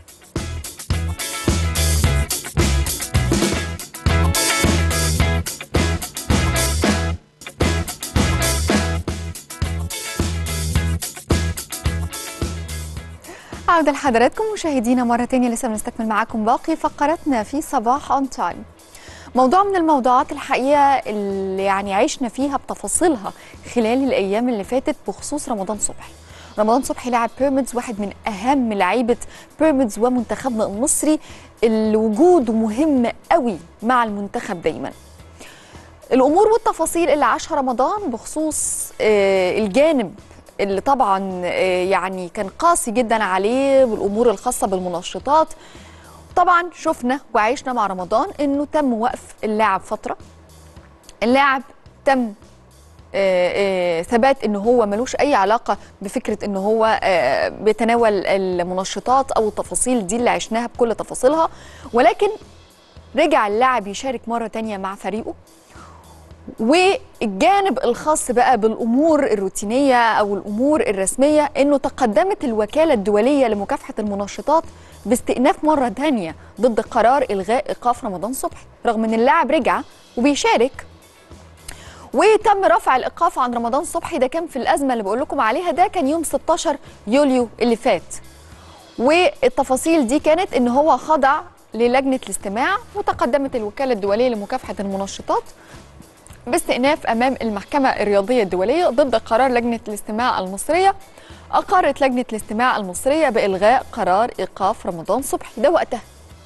عودة لحضراتكم مشاهدينا مرة تانية لسه بنستكمل معاكم باقي فقراتنا في صباح اون تايم موضوع من الموضوعات الحقيقة اللي يعني عشنا فيها بتفاصيلها خلال الأيام اللي فاتت بخصوص رمضان صبحي رمضان صبحي لاعب بيراميدز واحد من أهم لعيبة بيراميدز ومنتخبنا المصري اللي وجوده مهم قوي مع المنتخب دايما الأمور والتفاصيل اللي عاشها رمضان بخصوص آه، الجانب اللي طبعا آه، يعني كان قاسي جدا عليه بالامور الخاصه بالمنشطات طبعا شفنا وعيشنا مع رمضان انه تم وقف اللاعب فتره اللاعب تم آه، آه، ثبات ان هو ملوش اي علاقه بفكره ان هو آه، بيتناول المنشطات او التفاصيل دي اللي عشناها بكل تفاصيلها ولكن رجع اللاعب يشارك مره تانية مع فريقه والجانب الخاص بقى بالامور الروتينيه او الامور الرسميه انه تقدمت الوكاله الدوليه لمكافحه المنشطات باستئناف مره ثانيه ضد قرار الغاء ايقاف رمضان صبحي رغم ان اللاعب رجع وبيشارك وتم رفع الايقاف عن رمضان صبحي ده كان في الازمه اللي بقول لكم عليها ده كان يوم 16 يوليو اللي فات والتفاصيل دي كانت ان هو خضع للجنه الاستماع وتقدمت الوكاله الدوليه لمكافحه المنشطات باستئناف امام المحكمه الرياضيه الدوليه ضد قرار لجنه الاستماع المصريه اقرت لجنه الاستماع المصريه بالغاء قرار ايقاف رمضان صبحي ده وقتها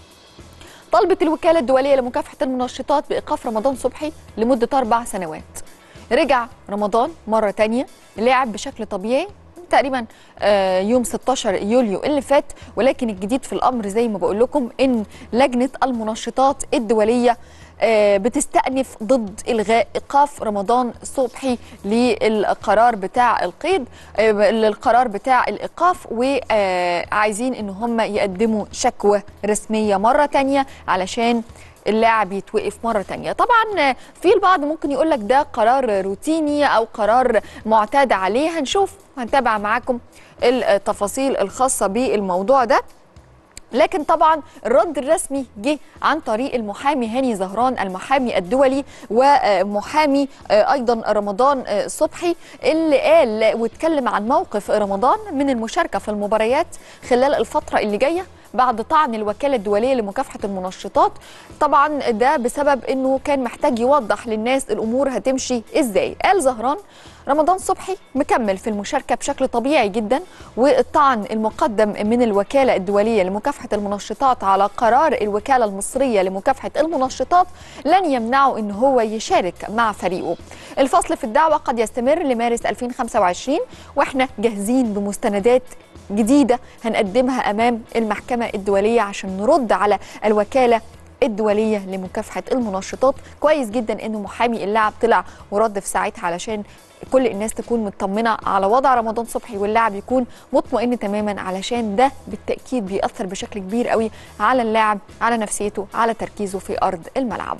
طلبت الوكاله الدوليه لمكافحه المنشطات بايقاف رمضان صبحي لمده اربع سنوات رجع رمضان مره تانية لعب بشكل طبيعي تقريبا آه، يوم 16 يوليو اللي فات ولكن الجديد في الامر زي ما بقول لكم ان لجنه المنشطات الدوليه آه، بتستأنف ضد إلغاء إيقاف رمضان صبحي للقرار بتاع القيد آه، للقرار بتاع الإيقاف وعايزين إن هم يقدموا شكوى رسمية مرة تانية علشان اللاعب يتوقف مرة تانية طبعا في البعض ممكن يقول لك ده قرار روتيني أو قرار معتاد عليه هنشوف هنتابع معاكم التفاصيل الخاصة بالموضوع ده لكن طبعا الرد الرسمي جه عن طريق المحامي هاني زهران المحامي الدولي ومحامي ايضا رمضان صبحي اللي قال واتكلم عن موقف رمضان من المشاركه في المباريات خلال الفتره اللي جايه بعد طعن الوكاله الدوليه لمكافحه المنشطات طبعا ده بسبب انه كان محتاج يوضح للناس الامور هتمشي ازاي قال زهران رمضان صبحي مكمل في المشاركه بشكل طبيعي جدا والطعن المقدم من الوكاله الدوليه لمكافحه المنشطات على قرار الوكاله المصريه لمكافحه المنشطات لن يمنعه ان هو يشارك مع فريقه الفصل في الدعوه قد يستمر لمارس 2025 واحنا جاهزين بمستندات جديده هنقدمها امام المحكمه المحكمة الدولية عشان نرد على الوكالة الدولية لمكافحة المنشطات كويس جدا انه محامي اللاعب طلع ورد في ساعتها علشان كل الناس تكون مطمنة على وضع رمضان صبحي واللاعب يكون مطمئن تماما علشان ده بالتأكيد بيأثر بشكل كبير قوي على اللاعب على نفسيته على تركيزه في أرض الملعب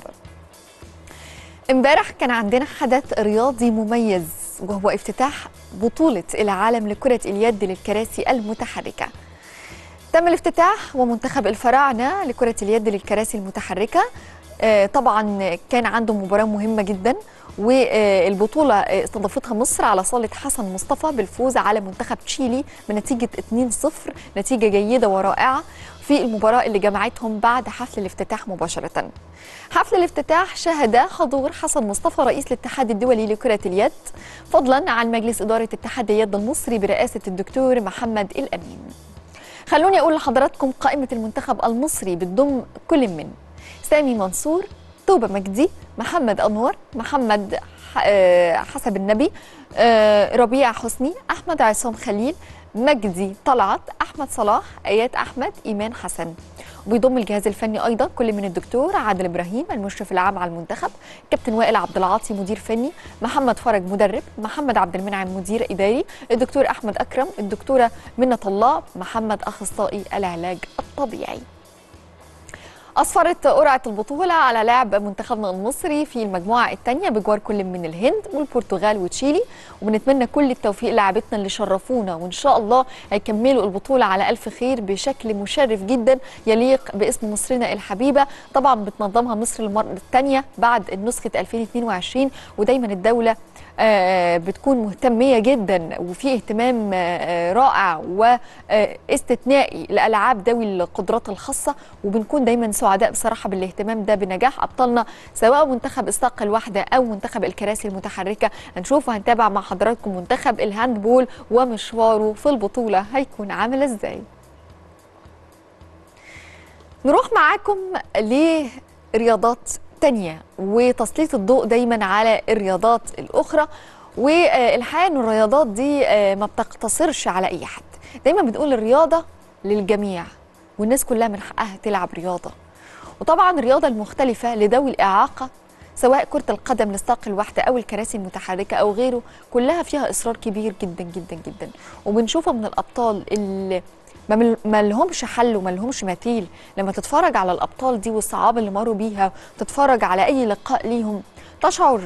امبارح كان عندنا حدث رياضي مميز وهو افتتاح بطولة العالم لكرة اليد للكراسي المتحركة تم الافتتاح ومنتخب الفراعنة لكرة اليد للكراسي المتحركة آه، طبعا كان عنده مباراة مهمة جدا والبطولة استضافتها مصر على صالة حسن مصطفى بالفوز على منتخب تشيلي بنتيجة 2-0 نتيجة جيدة ورائعة في المباراة اللي جمعتهم بعد حفل الافتتاح مباشرة حفل الافتتاح شهد حضور حسن مصطفى رئيس الاتحاد الدولي لكرة اليد فضلا عن مجلس إدارة اتحاد اليد المصري برئاسة الدكتور محمد الأمين خلوني أقول لحضراتكم قائمة المنتخب المصري بتضم كل من سامي منصور توبة مجدي محمد أنور محمد ح- آه، حسب النبي آه، ربيع حسني أحمد عصام خليل مجدي طلعت أحمد صلاح آيات أحمد إيمان حسن وبيضم الجهاز الفني ايضا كل من الدكتور عادل ابراهيم المشرف العام على المنتخب كابتن وائل عبد العاطي مدير فني محمد فرج مدرب محمد عبد المنعم مدير اداري الدكتور احمد اكرم الدكتوره منة الله محمد اخصائي العلاج الطبيعي أسفرت قرعة البطولة على لعب منتخبنا المصري في المجموعة الثانية بجوار كل من الهند والبرتغال وتشيلي وبنتمنى كل التوفيق للاعبتنا اللي شرفونا وإن شاء الله هيكملوا البطولة على ألف خير بشكل مشرف جدا يليق باسم مصرنا الحبيبة طبعا بتنظمها مصر المرة الثانية بعد نسخة 2022 ودايما الدولة آه، بتكون مهتمية جدا وفي اهتمام آه، رائع واستثنائي لألعاب ذوي القدرات الخاصة وبنكون دايما سعداء بصراحة بالاهتمام ده بنجاح أبطالنا سواء منتخب الساق الواحدة أو منتخب الكراسي المتحركة هنشوف وهنتابع مع حضراتكم منتخب الهاندبول ومشواره في البطولة هيكون عامل ازاي نروح معاكم لرياضات تانية وتسليط الضوء دايما على الرياضات الأخرى والحقيقة أن الرياضات دي آه، ما بتقتصرش على أي حد دايما بنقول الرياضة للجميع والناس كلها من حقها تلعب رياضة وطبعا الرياضة المختلفة لذوي الإعاقة سواء كرة القدم للساق الواحدة أو الكراسي المتحركة أو غيره كلها فيها إصرار كبير جدا جدا جدا وبنشوفها من الأبطال اللي ما مل- ما لهمش حل وما لهمش مثيل لما تتفرج على الابطال دي والصعاب اللي مروا بيها تتفرج على اي لقاء ليهم تشعر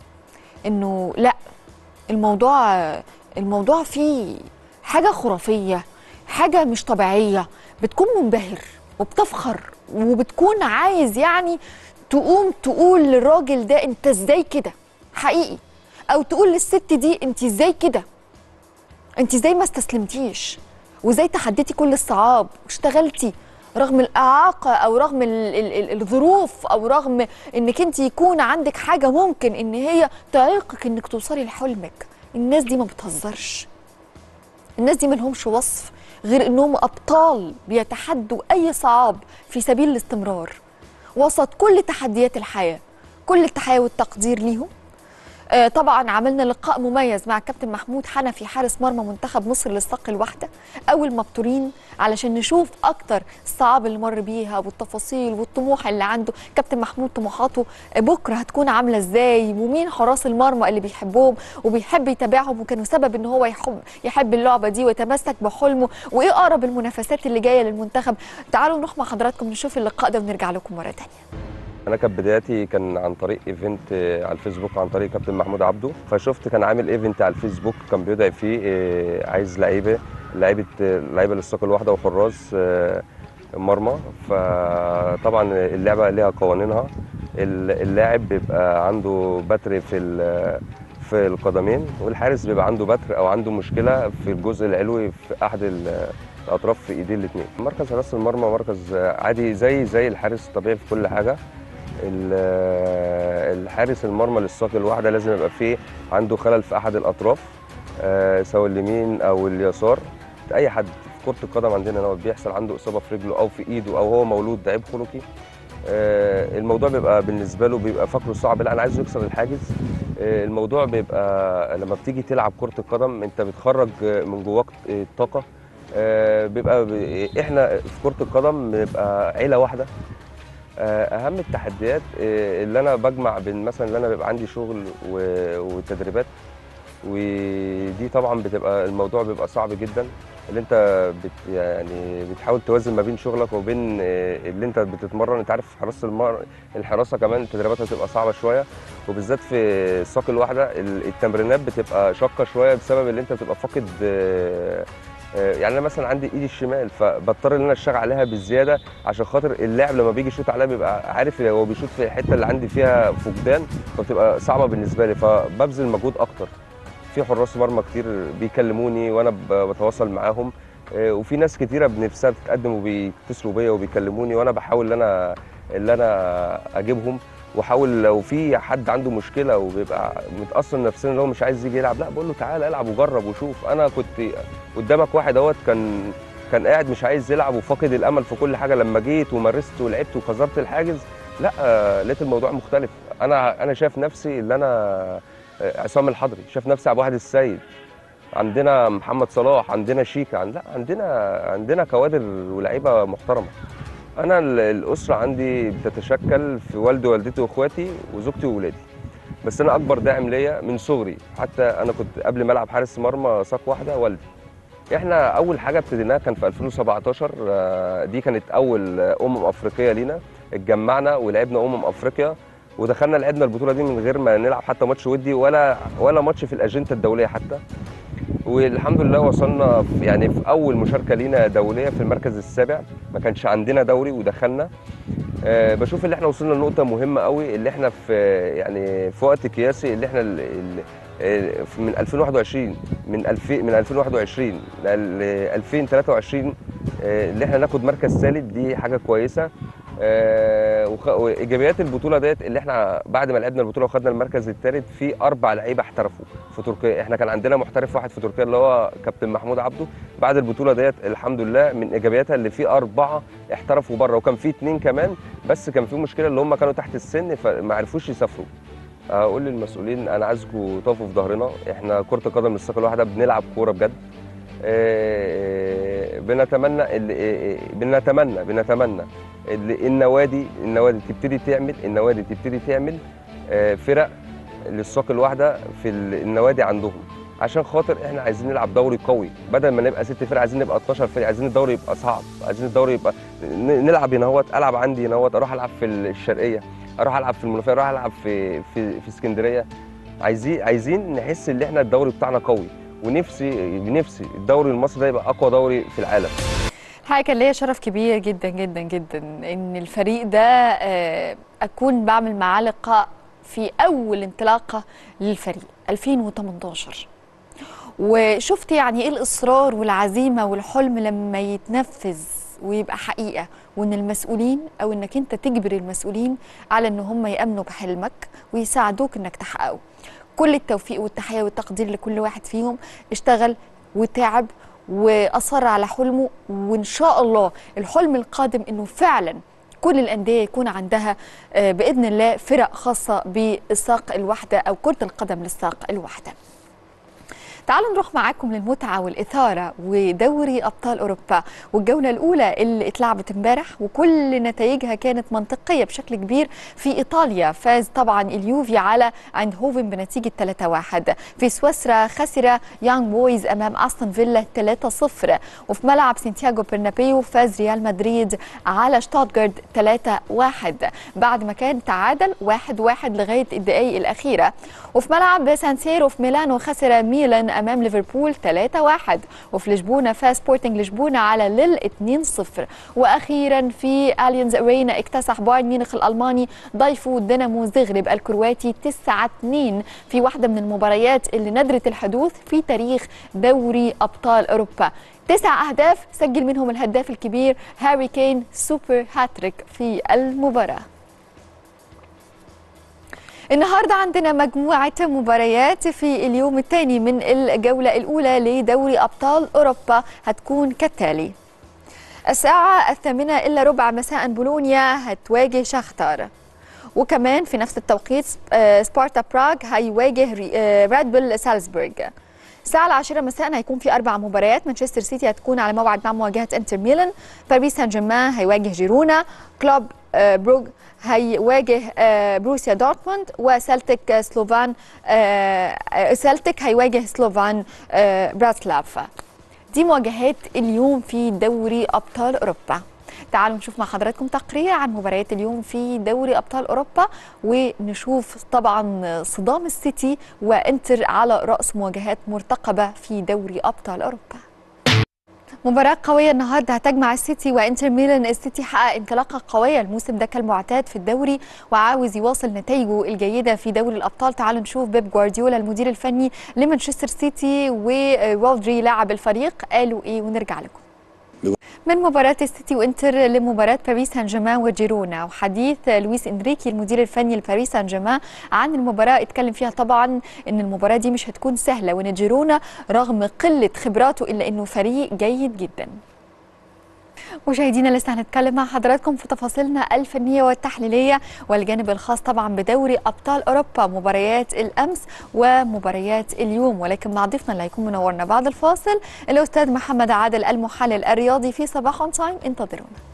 انه لا الموضوع الموضوع فيه حاجه خرافيه حاجه مش طبيعيه بتكون منبهر وبتفخر وبتكون عايز يعني تقوم تقول للراجل ده انت ازاي كده حقيقي او تقول للست دي انت ازاي كده انت ازاي ما استسلمتيش وازاي تحديتي كل الصعاب واشتغلتي رغم الاعاقه او رغم ال ال ال الظروف او رغم انك انت يكون عندك حاجه ممكن ان هي تعيقك انك توصلي لحلمك الناس دي ما بتهزرش الناس دي ملهمش وصف غير انهم ابطال بيتحدوا اي صعاب في سبيل الاستمرار وسط كل تحديات الحياه كل التحية والتقدير ليهم آه، طبعا عملنا لقاء مميز مع كابتن محمود حنفي حارس مرمى منتخب مصر للساق الواحده اول مبتورين علشان نشوف اكتر الصعاب اللي مر بيها والتفاصيل والطموح اللي عنده كابتن محمود طموحاته بكره هتكون عامله ازاي ومين حراس المرمى اللي بيحبهم وبيحب يتابعهم وكانوا سبب ان هو يحب يحب اللعبه دي ويتمسك بحلمه وايه اقرب المنافسات اللي جايه للمنتخب تعالوا نروح مع حضراتكم نشوف اللقاء ده ونرجع لكم مره ثانيه انا كانت بداياتي كان عن طريق ايفنت آه، على الفيسبوك عن طريق كابتن محمود عبده فشفت كان عامل ايفنت على الفيسبوك كان بيدعي فيه آه، عايز لعيبه لعيبه آه، لعيبه للساق الواحده وحراس آه، مرمى فطبعا اللعبه ليها قوانينها ال- اللاعب بيبقى عنده بتر في ال- في القدمين والحارس بيبقى عنده بتر او عنده مشكله في الجزء العلوي في احد ال- الاطراف في ايديه الاثنين مركز حراس المرمى مركز عادي زي زي الحارس الطبيعي في كل حاجه ال- الحارس المرمى للساق الواحده لازم يبقى فيه عنده خلل في احد الاطراف آه، سواء اليمين او اليسار اي حد في كره القدم عندنا لو بيحصل عنده اصابه في رجله او في ايده او هو مولود ضعيف خلقي آه، الموضوع بيبقى بالنسبه له بيبقى فاكره صعب لا انا عايز يكسر الحاجز آه، الموضوع بيبقى لما بتيجي تلعب كره القدم انت بتخرج آه، من جواك آه، طاقه آه، بيبقى ب- احنا في كره القدم بنبقى عيله واحده آه، اهم التحديات آه، اللي انا بجمع بين مثلا اللي انا بيبقى عندي شغل و- وتدريبات ودي طبعا بتبقى الموضوع بيبقى صعب جدا اللي انت بت يعني بتحاول توازن ما بين شغلك وبين آه، اللي انت بتتمرن انت عارف حراسه المر... الحراسه كمان تدريباتها بتبقى صعبه شويه وبالذات في الساق الواحده ال- التمرينات بتبقى شاقه شويه بسبب اللي انت بتبقى فاقد آه، آه، يعني انا مثلا عندي ايدي الشمال فبضطر ان انا اشتغل عليها بالزياده عشان خاطر اللاعب لما بيجي يشوط عليها بيبقى عارف هو بيشوط في الحته اللي عندي فيها فقدان فبتبقى صعبه بالنسبه لي فببذل مجهود اكتر في حراس مرمى كتير بيكلموني وانا ب- بتواصل معاهم آه، وفي ناس كتيره بنفسها بتتقدم وبيتصلوا بيا وبيكلموني وانا بحاول ان انا ان انا اجيبهم واحاول لو في حد عنده مشكله وبيبقى متاثر نفسيا ان هو مش عايز يجي يلعب لا بقول له تعالى العب وجرب وشوف انا كنت قدامك واحد اهوت كان كان قاعد مش عايز يلعب وفاقد الامل في كل حاجه لما جيت ومارست ولعبت وكسرت الحاجز لا آه، لقيت الموضوع مختلف انا انا شايف نفسي اللي انا آه، عصام الحضري شايف نفسي عبد الواحد السيد عندنا محمد صلاح عندنا شيكا عن- لا عندنا عندنا كوادر ولاعيبه محترمه انا ال- الاسره عندي بتتشكل في والدي ووالدتي واخواتي وزوجتي واولادي بس انا اكبر داعم ليا من صغري حتى انا كنت قبل ما العب حارس مرمى ساق واحده والدي احنا اول حاجه ابتديناها كان في 2017 آه، دي كانت اول آه، امم افريقيه لينا اتجمعنا ولعبنا امم افريقيا ودخلنا لعبنا البطوله دي من غير ما نلعب حتى ماتش ودي ولا ولا ماتش في الاجنده الدوليه حتى والحمد لله وصلنا في يعني في اول مشاركه لينا دوليه في المركز السابع ما كانش عندنا دوري ودخلنا آه، بشوف اللي احنا وصلنا لنقطه مهمه قوي اللي احنا في يعني في وقت قياسي اللي احنا ال- ال- آه، في- من 2021 من 2000 من 2021 ل 2023 آه، اللي احنا ناخد مركز ثالث دي حاجه كويسه آه، وخ- وايجابيات البطوله ديت اللي احنا بعد ما لعبنا البطوله وخدنا المركز الثالث في اربع لعيبه احترفوا في تركيا احنا كان عندنا محترف واحد في تركيا اللي هو كابتن محمود عبده بعد البطوله ديت الحمد لله من ايجابياتها اللي في اربعه احترفوا بره وكان في اثنين كمان بس كان في مشكله اللي هم كانوا تحت السن فما عرفوش يسافروا اقول للمسؤولين انا عايزكم تقفوا في ظهرنا احنا كره القدم للساق الواحده بنلعب كوره بجد آه، بنتمنى ال- آه، آه، بنتمنى بنتمنى ال- النوادي النوادي تبتدي تعمل النوادي تبتدي تعمل آه، فرق للساق الواحده في ال- النوادي عندهم عشان خاطر احنا عايزين نلعب دوري قوي بدل ما نبقى ست فرق عايزين نبقى 12 فرق عايزين الدوري يبقى صعب عايزين الدوري يبقى ن- نلعب هنا اهوت العب عندي هنا اهوت اروح العب في الشرقيه اروح العب في المنوفيه اروح العب في في في اسكندريه عايزين عايزين نحس ان احنا الدوري بتاعنا قوي ونفسي نفسي الدوري المصري ده يبقى اقوى دوري في العالم حاجة كان ليا شرف كبير جدا جدا جدا ان الفريق ده آه، اكون بعمل معاه لقاء في اول انطلاقة للفريق 2018 وشفت يعني ايه الاصرار والعزيمة والحلم لما يتنفذ ويبقى حقيقة وان المسؤولين او انك انت تجبر المسؤولين على ان هم يامنوا بحلمك ويساعدوك انك تحققه كل التوفيق والتحية والتقدير لكل واحد فيهم اشتغل وتعب واصر على حلمه وان شاء الله الحلم القادم انه فعلا كل الانديه يكون عندها آه، باذن الله فرق خاصه بالساق الواحده او كره القدم للساق الواحده تعالوا نروح معاكم للمتعة والإثارة ودوري أبطال أوروبا والجولة الأولى اللي اتلعبت امبارح وكل نتائجها كانت منطقية بشكل كبير في إيطاليا فاز طبعا اليوفي على ايندهوفن بنتيجة 3-1 في سويسرا خسر يانج بويز أمام أستون فيلا 3-0 وفي ملعب سانتياغو برنابيو فاز ريال مدريد على شتوتغارت 3-1 بعد ما كان تعادل 1-1 لغاية الدقايق الأخيرة وفي ملعب سان سيرو في ميلانو خسر ميلان امام ليفربول 3-1 وفي لشبونه فاز سبورتنج لشبونه على ليل 2-0 واخيرا في اليانز ارينا اكتسح بايرن ميونخ الالماني ضيفه دينامو زغرب الكرواتي 9-2 في واحده من المباريات اللي ندرت الحدوث في تاريخ دوري ابطال اوروبا تسع اهداف سجل منهم الهداف الكبير هاري كين سوبر هاتريك في المباراه النهارده عندنا مجموعة مباريات في اليوم الثاني من الجولة الأولى لدوري أبطال أوروبا هتكون كالتالي الساعة الثامنة إلا ربع مساء بولونيا هتواجه شختار وكمان في نفس التوقيت آه، سبارتا براغ هيواجه ري- آه، ريد بول سالزبورغ الساعة العاشرة مساء هيكون في أربع مباريات مانشستر سيتي هتكون على موعد مع مواجهة انتر ميلان باريس سان جيرمان هيواجه جيرونا كلوب آه، بروج هيواجه آه، بروسيا دورتموند وسلتك سلوفان آه، آه، سلتك هيواجه سلوفان آه، براتسلاف دي مواجهات اليوم في دوري أبطال أوروبا تعالوا نشوف مع حضراتكم تقرير عن مباريات اليوم في دوري ابطال اوروبا ونشوف طبعا صدام السيتي وانتر على راس مواجهات مرتقبه في دوري ابطال اوروبا مباراة قوية النهاردة هتجمع السيتي وانتر ميلان السيتي حقق انطلاقة قوية الموسم ده كالمعتاد في الدوري وعاوز يواصل نتائجه الجيدة في دوري الأبطال تعالوا نشوف بيب جوارديولا المدير الفني لمانشستر سيتي وولدري لاعب الفريق قالوا ايه ونرجع لكم من مباراة السيتي وانتر لمباراة باريس سان جيرمان وجيرونا وحديث لويس انريكي المدير الفني لباريس سان جيرمان عن المباراة اتكلم فيها طبعا ان المباراة دي مش هتكون سهلة وان جيرونا رغم قلة خبراته الا انه فريق جيد جدا مشاهدينا لسه هنتكلم مع حضراتكم في تفاصيلنا الفنية والتحليلية والجانب الخاص طبعا بدوري أبطال أوروبا مباريات الأمس ومباريات اليوم ولكن مع ضيفنا اللي هيكون منورنا بعد الفاصل الأستاذ محمد عادل المحلل الرياضي في صباح اون تايم انتظرونا